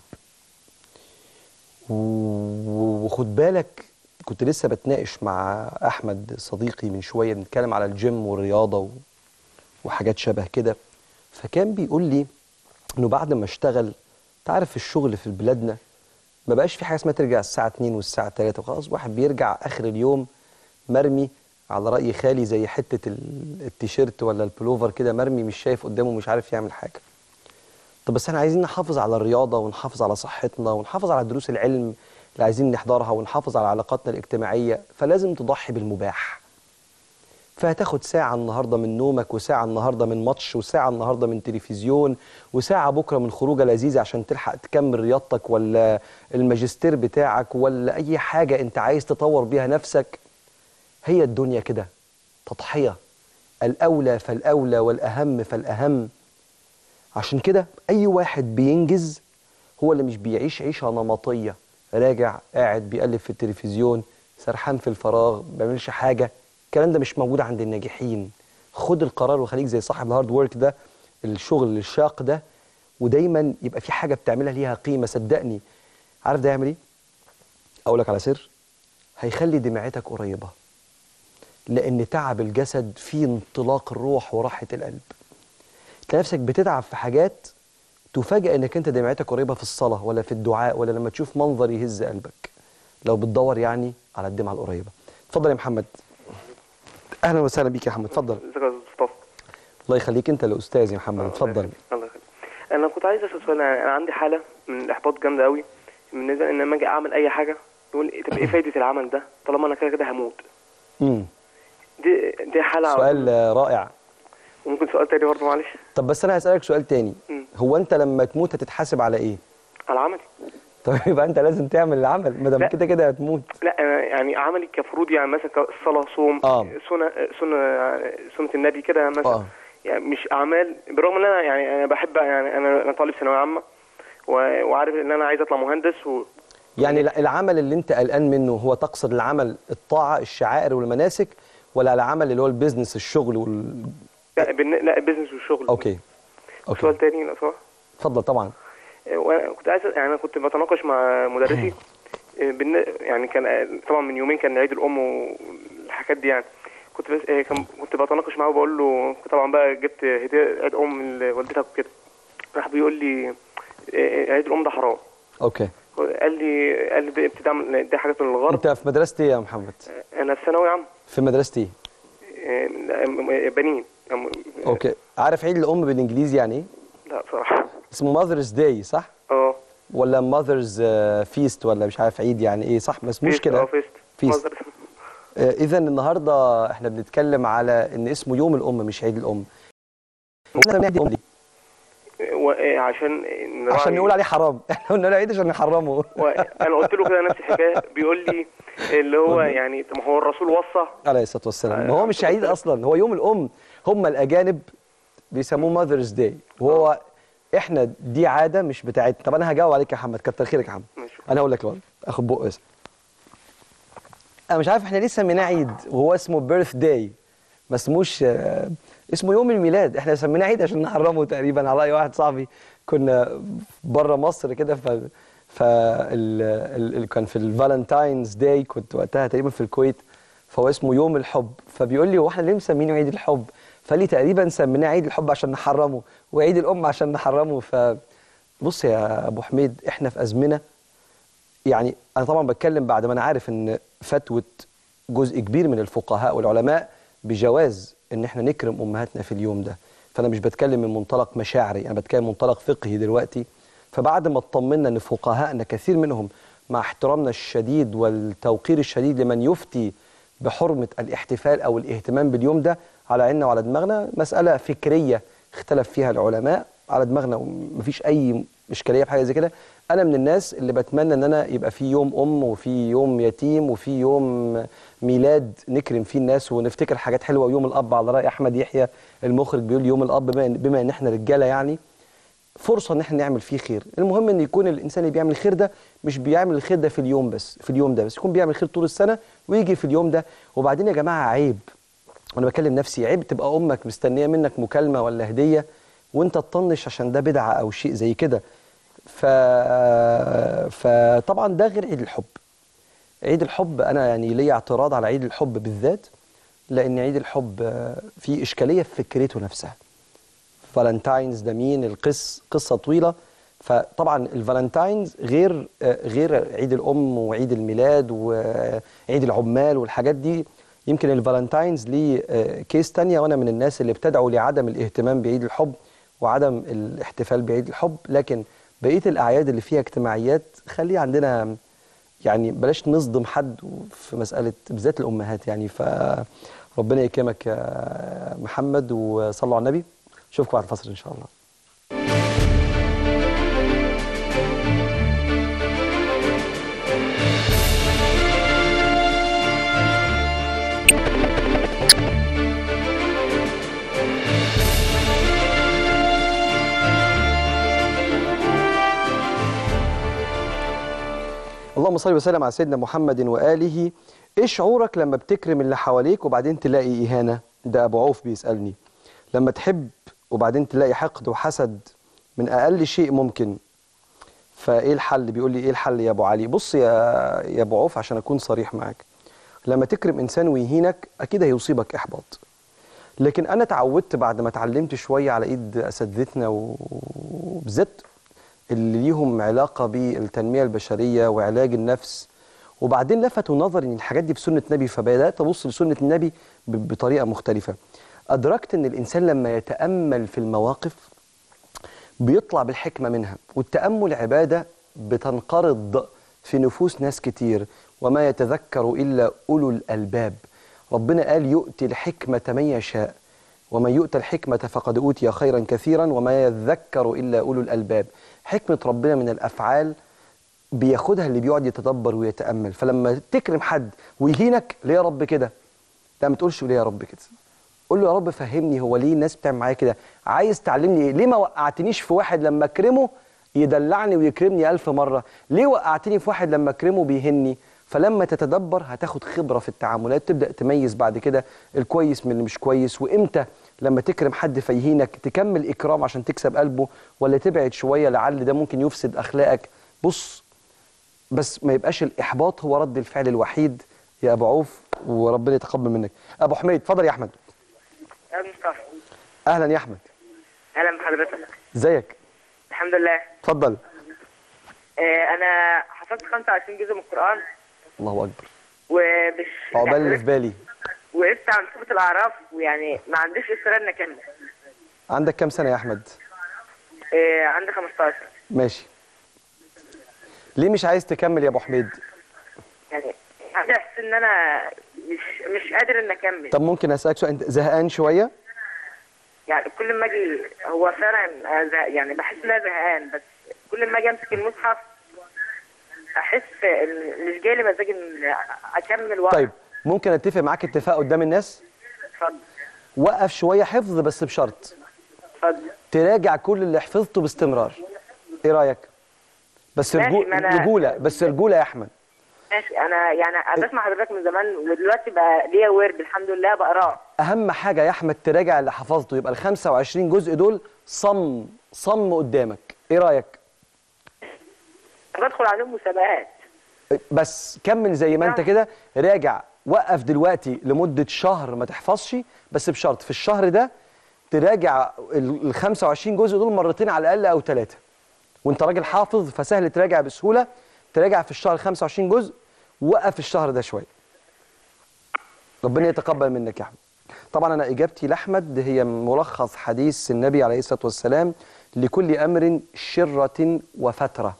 و- وخد بالك كنت لسه بتناقش مع احمد صديقي من شويه بنتكلم على الجيم والرياضه و... وحاجات شبه كده فكان بيقول لي انه بعد ما اشتغل تعرف الشغل في بلادنا ما بقاش في حاجه اسمها ترجع الساعه 2 والساعه 3 وخلاص واحد بيرجع اخر اليوم مرمي على راي خالي زي حته ال- التيشيرت ولا البلوفر كده مرمي مش شايف قدامه مش عارف يعمل حاجه طب بس احنا عايزين نحافظ على الرياضه ونحافظ على صحتنا ونحافظ على دروس العلم اللي عايزين نحضرها ونحافظ على علاقاتنا الاجتماعيه فلازم تضحي بالمباح فهتاخد ساعة النهاردة من نومك وساعة النهاردة من ماتش وساعة النهاردة من تلفزيون وساعة بكرة من خروجة لذيذة عشان تلحق تكمل رياضتك ولا الماجستير بتاعك ولا أي حاجة أنت عايز تطور بيها نفسك هي الدنيا كده تضحية الأولى فالأولى والأهم فالأهم عشان كده أي واحد بينجز هو اللي مش بيعيش عيشة نمطية راجع قاعد بيقلب في التلفزيون سرحان في الفراغ ما بيعملش حاجة الكلام ده مش موجود عند الناجحين خد القرار وخليك زي صاحب الهارد ورك ده الشغل الشاق ده ودايما يبقى في حاجة بتعملها ليها قيمة صدقني عارف ده يعمل ايه؟ أقول لك على سر هيخلي دمعتك قريبة لأن تعب الجسد فيه انطلاق الروح وراحة القلب تلاقي نفسك بتتعب في حاجات تفاجئ انك انت دمعتك قريبة في الصلاة ولا في الدعاء ولا لما تشوف منظر يهز قلبك لو بتدور يعني على الدمعة القريبة اتفضل يا محمد اهلا وسهلا بيك يا محمد اتفضل ازيك يا استاذ مصطفى الله يخليك انت الاستاذ يا محمد اتفضل الله يخليك انا كنت عايز اسال سؤال يعني انا عندي حاله من الاحباط جامده قوي بالنسبه ان لما اجي اعمل اي حاجه يقول إيه طب ايه فايده العمل ده طالما انا كده كده هموت امم دي دي حاله سؤال آه، رائع وممكن سؤال تاني برضه معلش طب بس انا هسألك سؤال تاني مم. هو انت لما تموت هتتحاسب على ايه على عملي طب يبقى انت لازم تعمل العمل ما دام لا. كده كده هتموت لا أنا يعني عملي كفروض يعني مثلا الصلاه صوم آه. سنه سنه سنه النبي كده مثلا اه يعني مش اعمال بالرغم ان انا يعني انا بحب يعني انا انا طالب ثانويه عامه و- وعارف ان انا عايز اطلع مهندس و يعني لا- العمل اللي انت قلقان منه هو تقصد العمل الطاعة الشعائر والمناسك ولا العمل اللي هو البيزنس الشغل وال... لا بالن- لا البيزنس والشغل اوكي اوكي سؤال تاني لو سمحت اتفضل طبعا وانا كنت عايز يعني انا كنت بتناقش مع مدرسي آه، بالن- يعني كان آه، طبعا من يومين كان عيد الام والحاجات دي يعني كنت بس آه، كان كنت بتناقش معاه وبقول له طبعا بقى جبت هديه عيد ام لوالدتك وكده راح بيقول لي آه، عيد الام ده حرام اوكي قال لي قال لي ده ابتداء من- دي حاجات من الغرب انت في مدرسة ايه يا محمد انا في ثانوي عام في مدرسة ايه آه، لا، بنين آه، اوكي عارف عيد الام بالانجليزي يعني ايه لا بصراحه اسمه ماذرز داي صح اه ولا ماذرز فيست ولا مش عارف عيد يعني ايه صح ما اسموش فيست، كده اه فيست فيست. مصدر. اذا النهارده احنا بنتكلم على ان اسمه يوم الام مش عيد الام هو إحنا بنعيد الأم ليه؟ و- آه، عشان نراعي- عشان نقول عليه حرام احنا قلنا له عيد عشان نحرمه وانا قلت له كده نفس الحكايه بيقول لي اللي هو يعني طب ما هو الرسول وصى عليه الصلاه والسلام ما هو مش عيد اصلا هو يوم الام هم الاجانب بيسموه ماذرز داي وهو احنا دي عاده مش بتاعتنا طب انا هجاوب عليك يا محمد كتر خيرك يا محمد ماشي. انا هقول لك الوضع اخد بق اسم انا مش عارف احنا ليه سميناه عيد وهو اسمه بيرث داي ما اسموش آه، اسمه يوم الميلاد احنا سميناه عيد عشان نحرمه تقريبا على راي واحد صاحبي كنا بره مصر كده ف ف ال... ال... ال... كان في الفالنتاينز داي كنت وقتها تقريبا في الكويت فهو اسمه يوم الحب فبيقول لي هو احنا ليه مسمينه عيد الحب فقال لي تقريبا سميناه عيد الحب عشان نحرمه وعيد الام عشان نحرمه ف بص يا ابو حميد احنا في ازمنه يعني انا طبعا بتكلم بعد ما انا عارف ان فتوى جزء كبير من الفقهاء والعلماء بجواز ان احنا نكرم امهاتنا في اليوم ده فانا مش بتكلم من منطلق مشاعري انا بتكلم منطلق فقهي دلوقتي فبعد ما اطمنا ان فقهاءنا كثير منهم مع احترامنا الشديد والتوقير الشديد لمن يفتي بحرمه الاحتفال او الاهتمام باليوم ده على عيننا وعلى دماغنا مساله فكريه اختلف فيها العلماء على دماغنا ومفيش اي اشكاليه في حاجه زي كده انا من الناس اللي بتمنى ان انا يبقى في يوم ام وفي يوم يتيم وفي يوم ميلاد نكرم فيه الناس ونفتكر حاجات حلوه ويوم الاب على راي احمد يحيى المخرج بيقول يوم الاب بما ان, بما إن احنا رجاله يعني فرصه ان احنا نعمل فيه خير المهم ان يكون الانسان اللي بيعمل الخير ده مش بيعمل الخير ده في اليوم بس في اليوم ده بس يكون بيعمل خير طول السنه ويجي في اليوم ده وبعدين يا جماعه عيب وانا بكلم نفسي عيب تبقى امك مستنيه منك مكالمه ولا هديه وانت تطنش عشان ده بدعه او شيء زي كده ف... فطبعا ده غير عيد الحب عيد الحب انا يعني ليا اعتراض على عيد الحب بالذات لان عيد الحب آه، فيه اشكاليه في فكرته نفسها فالنتاينز ده مين القص قصه طويله فطبعا الفالنتاينز غير آه، غير عيد الام وعيد الميلاد وعيد العمال والحاجات دي يمكن الفالنتاينز ليه آه، كيس تانية وانا من الناس اللي بتدعو لعدم الاهتمام بعيد الحب وعدم الاحتفال بعيد الحب لكن بقيه الاعياد اللي فيها اجتماعيات خلي عندنا يعني بلاش نصدم حد في مساله بالذات الامهات يعني فربنا يكرمك يا محمد وصلوا على النبي اشوفكم بعد الفصل ان شاء الله اللهم صل وسلم على سيدنا محمد واله ايه شعورك لما بتكرم اللي حواليك وبعدين تلاقي اهانه ده ابو عوف بيسالني لما تحب وبعدين تلاقي حقد وحسد من اقل شيء ممكن فايه الحل بيقول لي ايه الحل يا ابو علي بص يا يا ابو عوف عشان اكون صريح معاك لما تكرم انسان ويهينك اكيد هيصيبك احباط لكن انا اتعودت بعد ما اتعلمت شويه على ايد اساتذتنا و- وبالذات اللي ليهم علاقه بالتنميه البشريه وعلاج النفس وبعدين لفتوا نظري ان الحاجات دي في سنه النبي فبدات ابص لسنه النبي ب- بطريقه مختلفه ادركت ان الانسان لما يتامل في المواقف بيطلع بالحكمة منها والتأمل عبادة بتنقرض في نفوس ناس كتير وما يتذكر إلا أولو الألباب ربنا قال يؤتي الحكمة من يشاء ومن يؤتى الحكمة فقد أوتي خيرا كثيرا وما يذكر إلا أولو الألباب حكمة ربنا من الأفعال بياخدها اللي بيقعد يتدبر ويتأمل فلما تكرم حد ويهينك ليه يا رب كده لا ما تقولش ليه يا رب كده قول له يا رب فهمني هو ليه الناس بتعمل معايا كده عايز تعلمني ايه ليه ما وقعتنيش في واحد لما اكرمه يدلعني ويكرمني ألف مرة ليه وقعتني في واحد لما اكرمه بيهني فلما تتدبر هتاخد خبرة في التعاملات تبدأ تميز بعد كده الكويس من اللي مش كويس وامتى لما تكرم حد فيهينك تكمل إكرام عشان تكسب قلبه ولا تبعد شوية لعل ده ممكن يفسد أخلاقك بص بس ما يبقاش الإحباط هو رد الفعل الوحيد يا أبو عوف وربنا يتقبل منك أبو حميد اتفضل يا أحمد يا مصطفى أهلا يا أحمد اهلا بحضرتك ازيك الحمد لله اتفضل آه انا حفظت 25 جزء من القران الله أكبر ومش عقبال اللي في بالي وقفت عند سوره الاعراف ويعني ما عنديش اصرار اني اكمل عندك كام سنة يا أحمد آه عندي 15 ماشي ليه مش عايز تكمل يا أبو حميد يعني عندي احساس ان انا مش مش قادر ان اكمل طب ممكن أسألك سؤال أنت زهقان شوية يعني كل ما اجي هو فعلا آه، زه- يعني بحس ان انا زهقان بس كل ما اجي امسك المصحف احس إن مش جاي لي مزاج ان اكمل وقت طيب ممكن أتفق معاك اتفاق قدام الناس اتفضل وقف شوية حفظ بس بشرط اتفضل تراجع كل اللي حفظته باستمرار ايه رأيك بس ماشي، رجو... ما أنا- رجولة بس رجولة يا أحمد ماشي انا يعني أنا بسمع حضرتك من زمان ودلوقتي بقى ليا ورد الحمد لله بقراه أهم حاجة يا أحمد تراجع اللي حفظته يبقى ال 25 جزء دول صم صم قدامك ايه رأيك بدخل عليهم مسابقات بس كمل زي ما انت كده راجع وقف دلوقتي لمدة شهر ما تحفظش بس بشرط في الشهر ده تراجع ال ال 25 جزء دول مرتين على الأقل أو ثلاثة وانت راجل حافظ فسهل تراجع بسهولة تراجع في الشهر 25 جزء وقف الشهر ده شوية ربنا يتقبل منك يا أحمد طبعا أنا إجابتي لأحمد هي ملخص حديث النبي عليه الصلاة والسلام لكل أمر شرة وفترة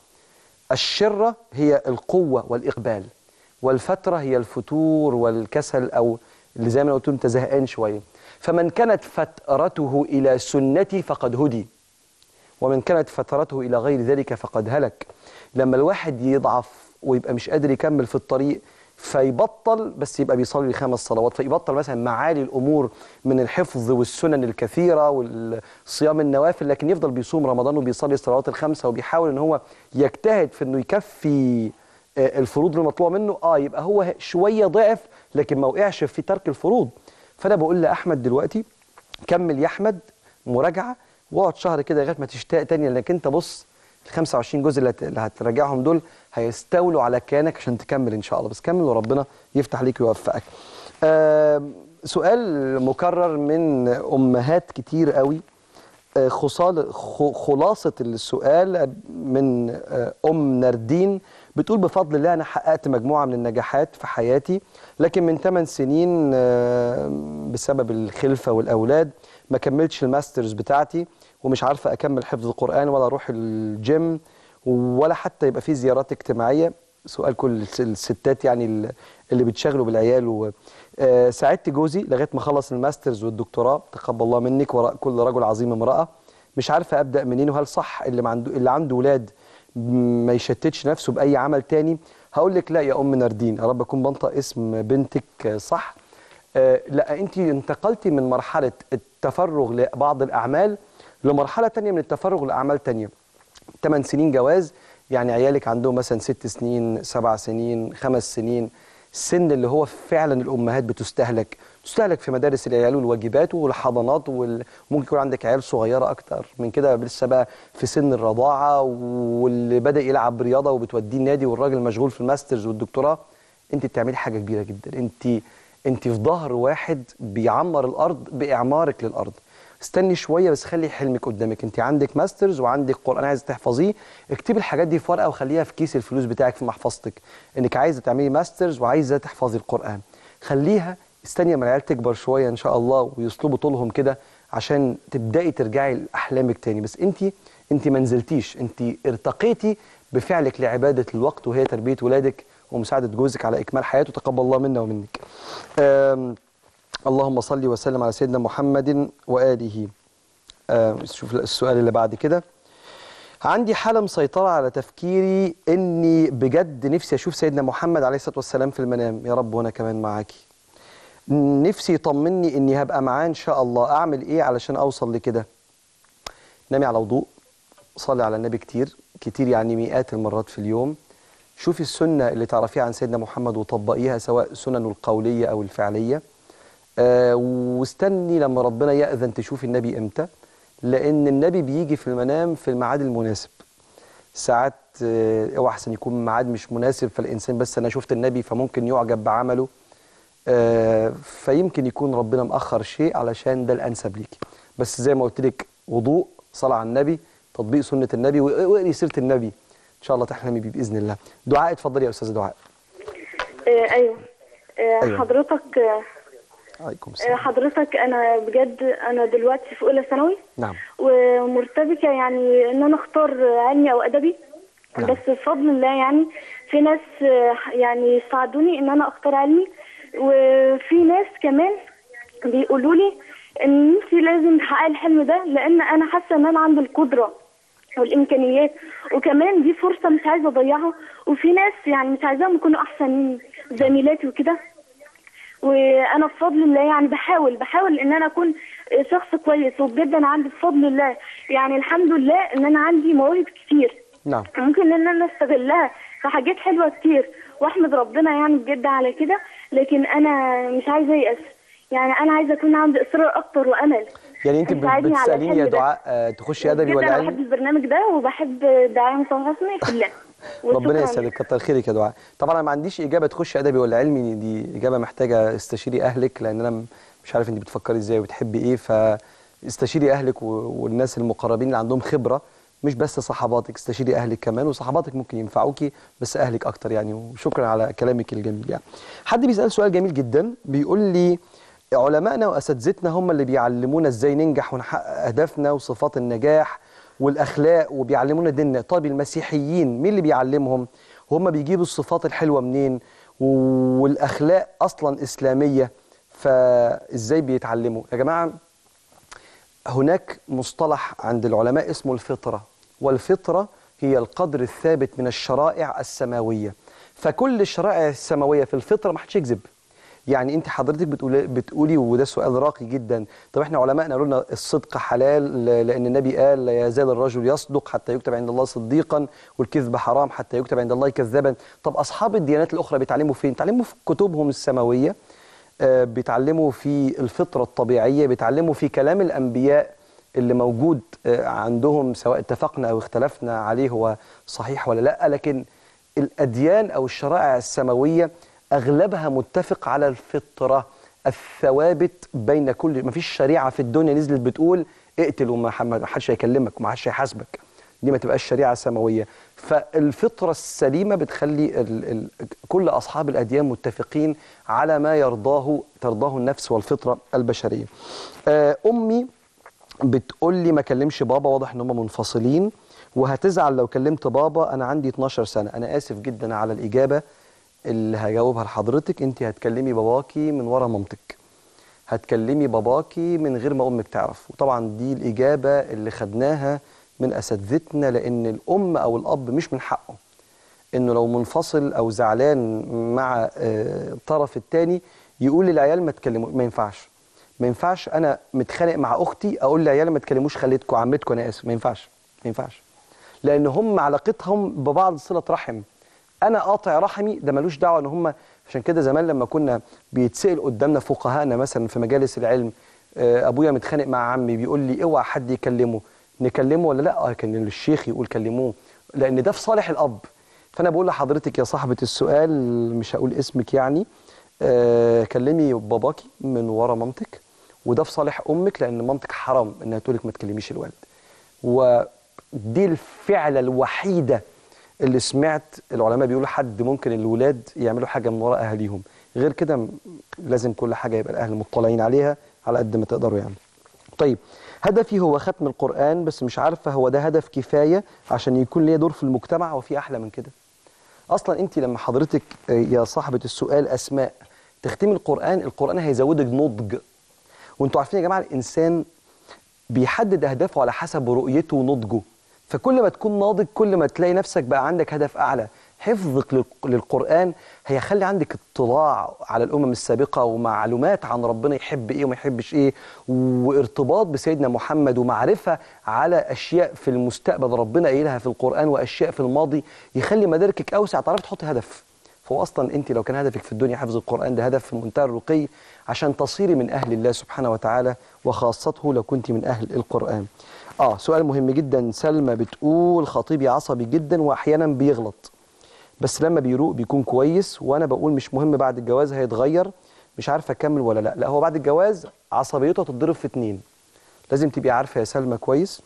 الشرة هي القوة والإقبال والفترة هي الفتور والكسل أو اللي زي ما أنا قلت أنت زهقان شوية فمن كانت فترته إلى سنتي فقد هدي ومن كانت فترته إلى غير ذلك فقد هلك لما الواحد يضعف ويبقى مش قادر يكمل في الطريق فيبطل بس يبقى بيصلي خمس صلوات فيبطل مثلا معالي الامور من الحفظ والسنن الكثيره والصيام النوافل لكن يفضل بيصوم رمضان وبيصلي الصلوات الخمسه وبيحاول ان هو يجتهد في انه يكفي آه، الفروض المطلوبه منه اه يبقى هو شويه ضعف لكن ما وقعش في ترك الفروض فانا بقول لاحمد دلوقتي كمل يا احمد مراجعه واقعد شهر كده لغايه ما تشتاق تاني لانك انت بص ال 25 جزء اللي هت- اللي هتراجعهم دول هيستولوا على كيانك عشان تكمل ان شاء الله بس كمل وربنا يفتح عليك ويوفقك. آه سؤال مكرر من امهات كتير قوي آه، خصال خ- خلاصة السؤال من آه، أم نردين بتقول بفضل الله أنا حققت مجموعة من النجاحات في حياتي لكن من 8 سنين آه، بسبب الخلفة والأولاد ما كملتش الماسترز بتاعتي ومش عارفة أكمل حفظ القرآن ولا أروح الجيم ولا حتى يبقى في زيارات اجتماعية سؤال كل الس- الستات يعني ال- اللي بيتشغلوا بالعيال و... آه، ساعدت جوزي لغايه ما خلص الماسترز والدكتوراه تقبل الله منك وراء كل رجل عظيم امراه مش عارفه ابدا منين وهل صح اللي ما عنده اللي عنده ولاد ما يشتتش نفسه باي عمل تاني هقول لك لا يا ام ناردين يا رب اكون بنطق اسم بنتك آه، صح آه، لا انت انتقلتي من مرحله التفرغ لبعض الاعمال لمرحله تانية من التفرغ لاعمال تانية 8 سنين جواز يعني عيالك عندهم مثلا 6 سنين 7 سنين 5 سنين السن اللي هو فعلا الامهات بتستهلك تستهلك في مدارس العيال والواجبات والحضانات وال- وممكن يكون عندك عيال صغيره اكتر من كده لسه بقى في سن الرضاعه واللي بدا يلعب رياضه وبتوديه النادي والراجل مشغول في الماسترز والدكتوراه انت بتعملي حاجه كبيره جدا انت انت في ظهر واحد بيعمر الارض باعمارك للارض استني شويه بس خلي حلمك قدامك انت عندك ماسترز وعندك قران عايزه تحفظيه اكتبي الحاجات دي في ورقه وخليها في كيس الفلوس بتاعك في محفظتك انك عايزه تعملي ماسترز وعايزه تحفظي القران خليها استني لما العيال تكبر شويه ان شاء الله ويصلبوا طولهم كده عشان تبداي ترجعي لاحلامك تاني بس انت انت ما نزلتيش انت ارتقيتي بفعلك لعباده الوقت وهي تربيه ولادك ومساعده جوزك على اكمال حياته تقبل الله منا ومنك آم، اللهم صل وسلم على سيدنا محمد واله آم، شوف السؤال اللي بعد كده عندي حالة مسيطرة على تفكيري إني بجد نفسي أشوف سيدنا محمد عليه الصلاة والسلام في المنام يا رب وأنا كمان معاكي نفسي يطمني إني هبقى معاه إن شاء الله أعمل إيه علشان أوصل لكده نامي على وضوء صلي على النبي كتير كتير يعني مئات المرات في اليوم شوفي السنة اللي تعرفيها عن سيدنا محمد وطبقيها سواء سننه القولية أو الفعلية آه واستني لما ربنا يأذن تشوفي النبي إمتى لأن النبي بيجي في المنام في الميعاد المناسب ساعات آه، اوعى احسن يكون ميعاد مش مناسب فالإنسان بس أنا شفت النبي فممكن يعجب بعمله آه، فيمكن يكون ربنا مأخر شيء علشان ده الأنسب ليكي بس زي ما قلت لك وضوء صلاة على النبي تطبيق سنة النبي واقري سيرة النبي إن شاء الله تحلمي بيه بإذن الله دعاء اتفضلي يا أستاذة دعاء آه ايوه آه أيوة. حضرتك آه عليكم آه، السلام حضرتك انا بجد انا دلوقتي في اولى ثانوي نعم ومرتبكه يعني ان انا اختار علمي او ادبي نعم. بس بفضل الله يعني في ناس آه، يعني ساعدوني ان انا اختار علمي وفي ناس كمان بيقولوا لي ان انت لازم تحققي الحلم ده لان انا حاسه ان انا عندي القدره والامكانيات وكمان دي فرصه مش عايزه اضيعها وفي ناس يعني مش عايزاهم يكونوا احسن مني زميلاتي وكده وانا بفضل الله يعني بحاول بحاول ان انا اكون شخص كويس وبجد انا عندي بفضل الله يعني الحمد لله ان انا عندي مواهب كتير نعم ممكن ان انا استغلها في حاجات حلوه كتير واحمد ربنا يعني بجد على كده لكن انا مش عايزه ايأس يعني انا عايزه اكون عندي اصرار اكتر وامل يعني انت تساعدني على بتساليني يا الحلم ده. دعاء آه، تخشي ادبي بجد ولا انا علمي بحب البرنامج ده وبحب دعاء مصطفى حسني في الله ربنا وشكراً. يسعدك كتر خيرك يا دعاء طبعا انا ما عنديش اجابه تخشي ادبي ولا علمي دي اجابه محتاجه استشيري اهلك لان انا م- مش عارف انت بتفكري ازاي وبتحبي ايه فاستشيري اهلك و- والناس المقربين اللي عندهم خبره مش بس صحباتك استشيري اهلك كمان وصحباتك ممكن ينفعوكي بس اهلك اكتر يعني وشكرا على كلامك الجميل يعني حد بيسال سؤال جميل جدا بيقول لي علمائنا واساتذتنا هم اللي بيعلمونا ازاي ننجح ونحقق اهدافنا وصفات النجاح والاخلاق وبيعلمونا ديننا طيب المسيحيين مين اللي بيعلمهم وهم بيجيبوا الصفات الحلوه منين والاخلاق اصلا اسلاميه فازاي بيتعلموا يا جماعه هناك مصطلح عند العلماء اسمه الفطره والفطره هي القدر الثابت من الشرائع السماويه فكل الشرائع السماويه في الفطره ما حدش يكذب يعني انت حضرتك بتقولي بتقولي وده سؤال راقي جدا طب احنا علمائنا قالوا لنا الصدق حلال ل- لان النبي قال لا يزال الرجل يصدق حتى يكتب عند الله صديقا والكذب حرام حتى يكتب عند الله كذابا طب اصحاب الديانات الاخرى بيتعلموا فين بيتعلموا في كتبهم السماويه آه، بيتعلموا في الفطره الطبيعيه بيتعلموا في كلام الانبياء اللي موجود آه، عندهم سواء اتفقنا او اختلفنا عليه هو صحيح ولا لا لكن الاديان او الشرائع السماويه اغلبها متفق على الفطره الثوابت بين كل ما فيش شريعه في الدنيا نزلت بتقول اقتل وما ح- ما حدش هيكلمك وما حدش هيحاسبك دي ما تبقاش شريعه سماويه فالفطره السليمه بتخلي ال ال كل اصحاب الاديان متفقين على ما يرضاه ترضاه النفس والفطره البشريه آه، امي بتقول لي ما كلمش بابا واضح ان هم منفصلين وهتزعل لو كلمت بابا انا عندي 12 سنه انا اسف جدا على الاجابه اللي هجاوبها لحضرتك انت هتكلمي باباكي من ورا مامتك هتكلمي باباكي من غير ما امك تعرف وطبعا دي الاجابه اللي خدناها من اساتذتنا لان الام او الاب مش من حقه انه لو منفصل او زعلان مع آه، الطرف الثاني يقول للعيال ما تكلموا ما ينفعش ما ينفعش انا متخانق مع اختي اقول للعيال ما تكلموش خالتكم عمتكم انا اسف ما ينفعش ما ينفعش لان هم علاقتهم ببعض صله رحم انا قاطع رحمي ده ملوش دعوه ان هم عشان كده زمان لما كنا بيتسال قدامنا فقهاءنا مثلا في مجالس العلم آه، ابويا متخانق مع عمي بيقول لي اوعى حد يكلمه نكلمه ولا لا آه، كان الشيخ يقول كلموه لان ده في صالح الاب فانا بقول لحضرتك يا صاحبه السؤال مش هقول اسمك يعني آه كلمي باباكي من ورا مامتك وده في صالح امك لان مامتك حرام انها تقول لك ما تكلميش الوالد ودي الفعله الوحيده اللي سمعت العلماء بيقولوا حد ممكن الولاد يعملوا حاجه من وراء اهاليهم غير كده م- لازم كل حاجه يبقى الاهل مطلعين عليها على قد ما تقدروا يعني طيب هدفي هو ختم القرآن بس مش عارفة هو ده هدف كفاية عشان يكون ليا دور في المجتمع وفي أحلى من كده أصلا أنت لما حضرتك آه، يا صاحبة السؤال أسماء تختمي القرآن القرآن هيزودك نضج وانتوا عارفين يا جماعة الإنسان بيحدد أهدافه على حسب رؤيته ونضجه فكل ما تكون ناضج كل ما تلاقي نفسك بقى عندك هدف أعلى حفظك لل- للقرآن هيخلي عندك اطلاع على الأمم السابقة ومعلومات عن ربنا يحب إيه وما يحبش إيه وارتباط بسيدنا محمد ومعرفة على أشياء في المستقبل ربنا قايلها في القرآن وأشياء في الماضي يخلي مداركك أوسع تعرف تحط هدف فهو اصلا انت لو كان هدفك في الدنيا حفظ القران ده هدف في منتهى الرقي عشان تصيري من اهل الله سبحانه وتعالى وخاصته لو كنت من اهل القران. اه سؤال مهم جدا سلمى بتقول خطيبي عصبي جدا واحيانا بيغلط بس لما بيروق بيكون كويس وانا بقول مش مهم بعد الجواز هيتغير مش عارفه اكمل ولا لا لا هو بعد الجواز عصبيته هتتضرب في اتنين لازم تبقي عارفه يا سلمى كويس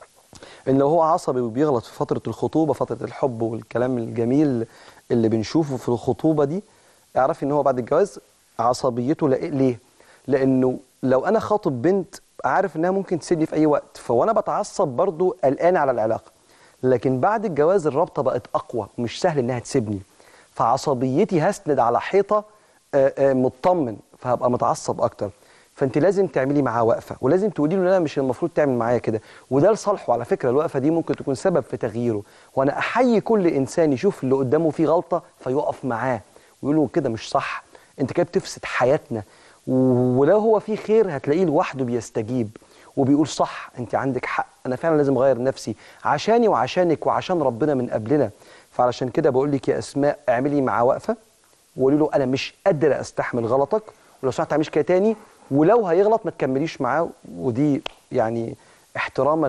ان لو هو عصبي وبيغلط في فتره الخطوبه فتره الحب والكلام الجميل اللي بنشوفه في الخطوبه دي اعرفي ان هو بعد الجواز عصبيته لا ليه لانه لو انا خاطب بنت عارف انها ممكن تسيبني في اي وقت فوانا بتعصب برضو قلقان على العلاقه لكن بعد الجواز الرابطه بقت اقوى ومش سهل انها تسيبني فعصبيتي هسند على حيطه آه، آه، مطمن فهبقى متعصب اكتر فانت لازم تعملي معاه وقفه ولازم تقولي له لا مش المفروض تعمل معايا كده وده لصالحه على فكره الوقفه دي ممكن تكون سبب في تغييره وانا احيي كل انسان يشوف اللي قدامه فيه غلطه فيقف معاه ويقول له كده مش صح انت كده بتفسد حياتنا و- ولو هو فيه خير هتلاقيه لوحده بيستجيب وبيقول صح انت عندك حق انا فعلا لازم اغير نفسي عشاني وعشانك وعشان ربنا من قبلنا فعلشان كده بقول لك يا اسماء اعملي معاه وقفه وقولي له انا مش قادره استحمل غلطك ولو سمحت تعملش كده تاني ولو هيغلط ما تكمليش معاه ودي يعني احتراما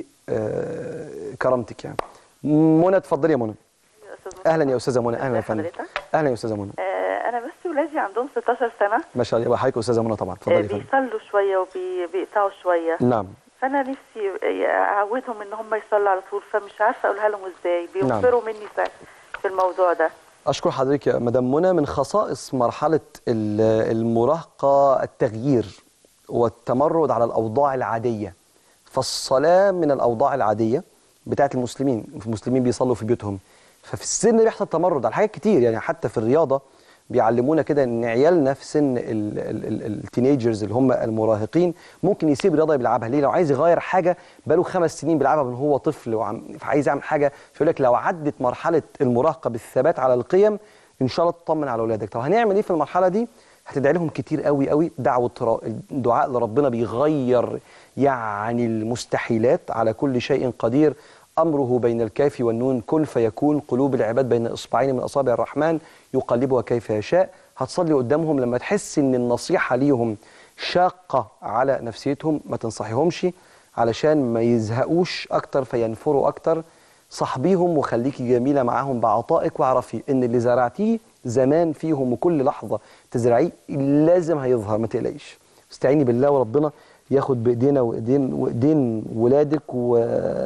لكرامتك يعني منى اتفضلي يا منى اهلا يا استاذه منى اهلا يا فندم حضرتك؟ اهلا يا استاذه منى آه، انا بس ولادي عندهم 16 سنه ما شاء الله يبقى حضرتك استاذه منى طبعا آه، اتفضلي يا فندم بيصلوا شويه وبيقطعوا شويه نعم فانا نفسي اعودهم ان هم يصلوا على طول فمش عارفه اقولها لهم ازاي نعم. بيغفروا مني ف- في الموضوع ده أشكر حضرتك يا مدام منى من خصائص مرحلة ال- المراهقة التغيير والتمرد على الأوضاع العادية فالصلاة من الأوضاع العادية بتاعت المسلمين المسلمين بيصلوا في بيوتهم ففي السن بيحصل تمرد على حاجات كتير يعني حتى في الرياضة بيعلمونا كده ان عيالنا في سن التينيجرز اللي هم المراهقين ممكن يسيب الرياضه بيلعبها ليه لو عايز يغير حاجه بقاله خمس سنين بيلعبها من هو طفل وعم فعايز يعمل حاجه فيقول لك لو عدت مرحله المراهقه بالثبات على القيم ان شاء الله تطمن على اولادك طب هنعمل ايه في المرحله دي هتدعي لهم كتير قوي قوي دعوه را- الدعاء لربنا بيغير يعني المستحيلات على كل شيء قدير امره بين الكاف والنون كن فيكون قلوب العباد بين اصبعين من اصابع الرحمن يقلبها كيف يشاء هتصلي قدامهم لما تحس ان النصيحه ليهم شاقه على نفسيتهم ما تنصحيهمش علشان ما يزهقوش اكتر فينفروا اكتر صاحبيهم وخليكي جميله معاهم بعطائك واعرفي ان اللي زرعتيه زمان فيهم وكل لحظه تزرعيه لازم هيظهر ما تقلقيش استعيني بالله وربنا ياخد بايدينا وايدين وايدين ولادك و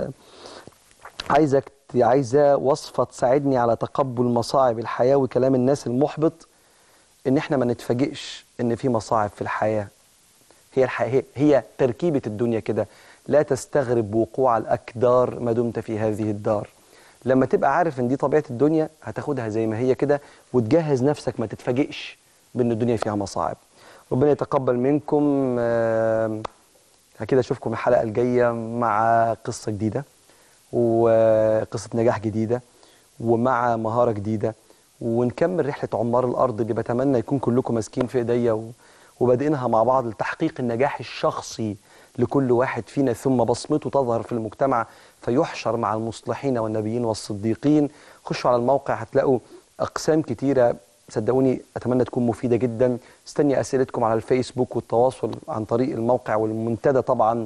عايزك عايزه وصفه تساعدني على تقبل مصاعب الحياه وكلام الناس المحبط ان احنا ما نتفاجئش ان في مصاعب في الحياه هي الحياه هي تركيبه الدنيا كده لا تستغرب وقوع الاكدار ما دمت في هذه الدار لما تبقى عارف ان دي طبيعه الدنيا هتاخدها زي ما هي كده وتجهز نفسك ما تتفاجئش بان الدنيا فيها مصاعب ربنا يتقبل منكم آم، كده اشوفكم الحلقه الجايه مع قصه جديده وقصه نجاح جديده ومع مهاره جديده ونكمل رحله عمار الارض اللي بتمنى يكون كلكم ماسكين في ايديا و- وبادئينها مع بعض لتحقيق النجاح الشخصي لكل واحد فينا ثم بصمته تظهر في المجتمع فيحشر مع المصلحين والنبيين والصديقين خشوا على الموقع هتلاقوا اقسام كتيره صدقوني اتمنى تكون مفيده جدا استني اسئلتكم على الفيسبوك والتواصل عن طريق الموقع والمنتدى طبعا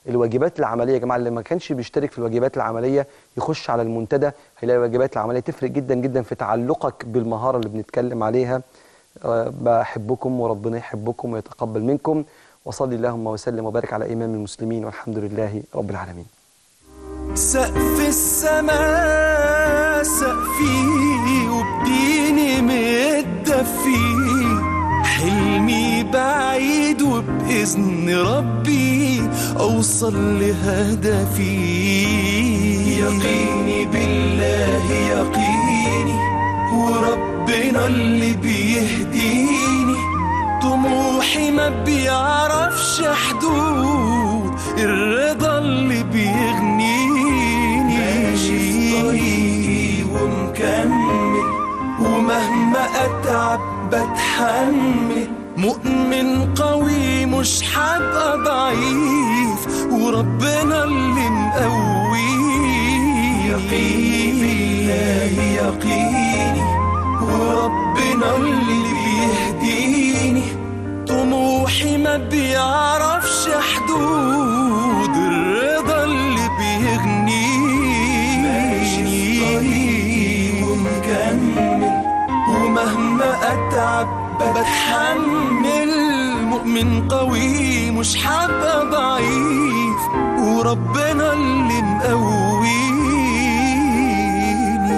الواجبات العمليه يا جماعه اللي ما كانش بيشترك في الواجبات العمليه يخش على المنتدى هيلاقي الواجبات العمليه تفرق جدا جدا في تعلقك بالمهاره اللي بنتكلم عليها آه، بحبكم وربنا يحبكم ويتقبل منكم وصلي اللهم وسلم وبارك على امام المسلمين والحمد لله رب العالمين سقف السماء سقفي وبديني متدفي حلمي بعيد وبإذن ربي أوصل لهدفي يقيني بالله يقيني وربنا اللي بيهديني طموحي ما بيعرفش حدود الرضا اللي بيغنيني ماشي في طريقي ومكمل ومهما اتعب بتحمل مؤمن قوي مش هبقى ضعيف وربنا اللي مقويني يقيني بالله يقيني وربنا اللي بيهديني طموحي ما بيعرفش حدود الرضا اللي بيغنيني ماشي في طريقي ومكمل ومهما اتعب بتحمل مؤمن قوي مش هبقى ضعيف وربنا اللي مقويني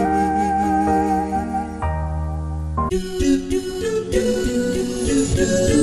do do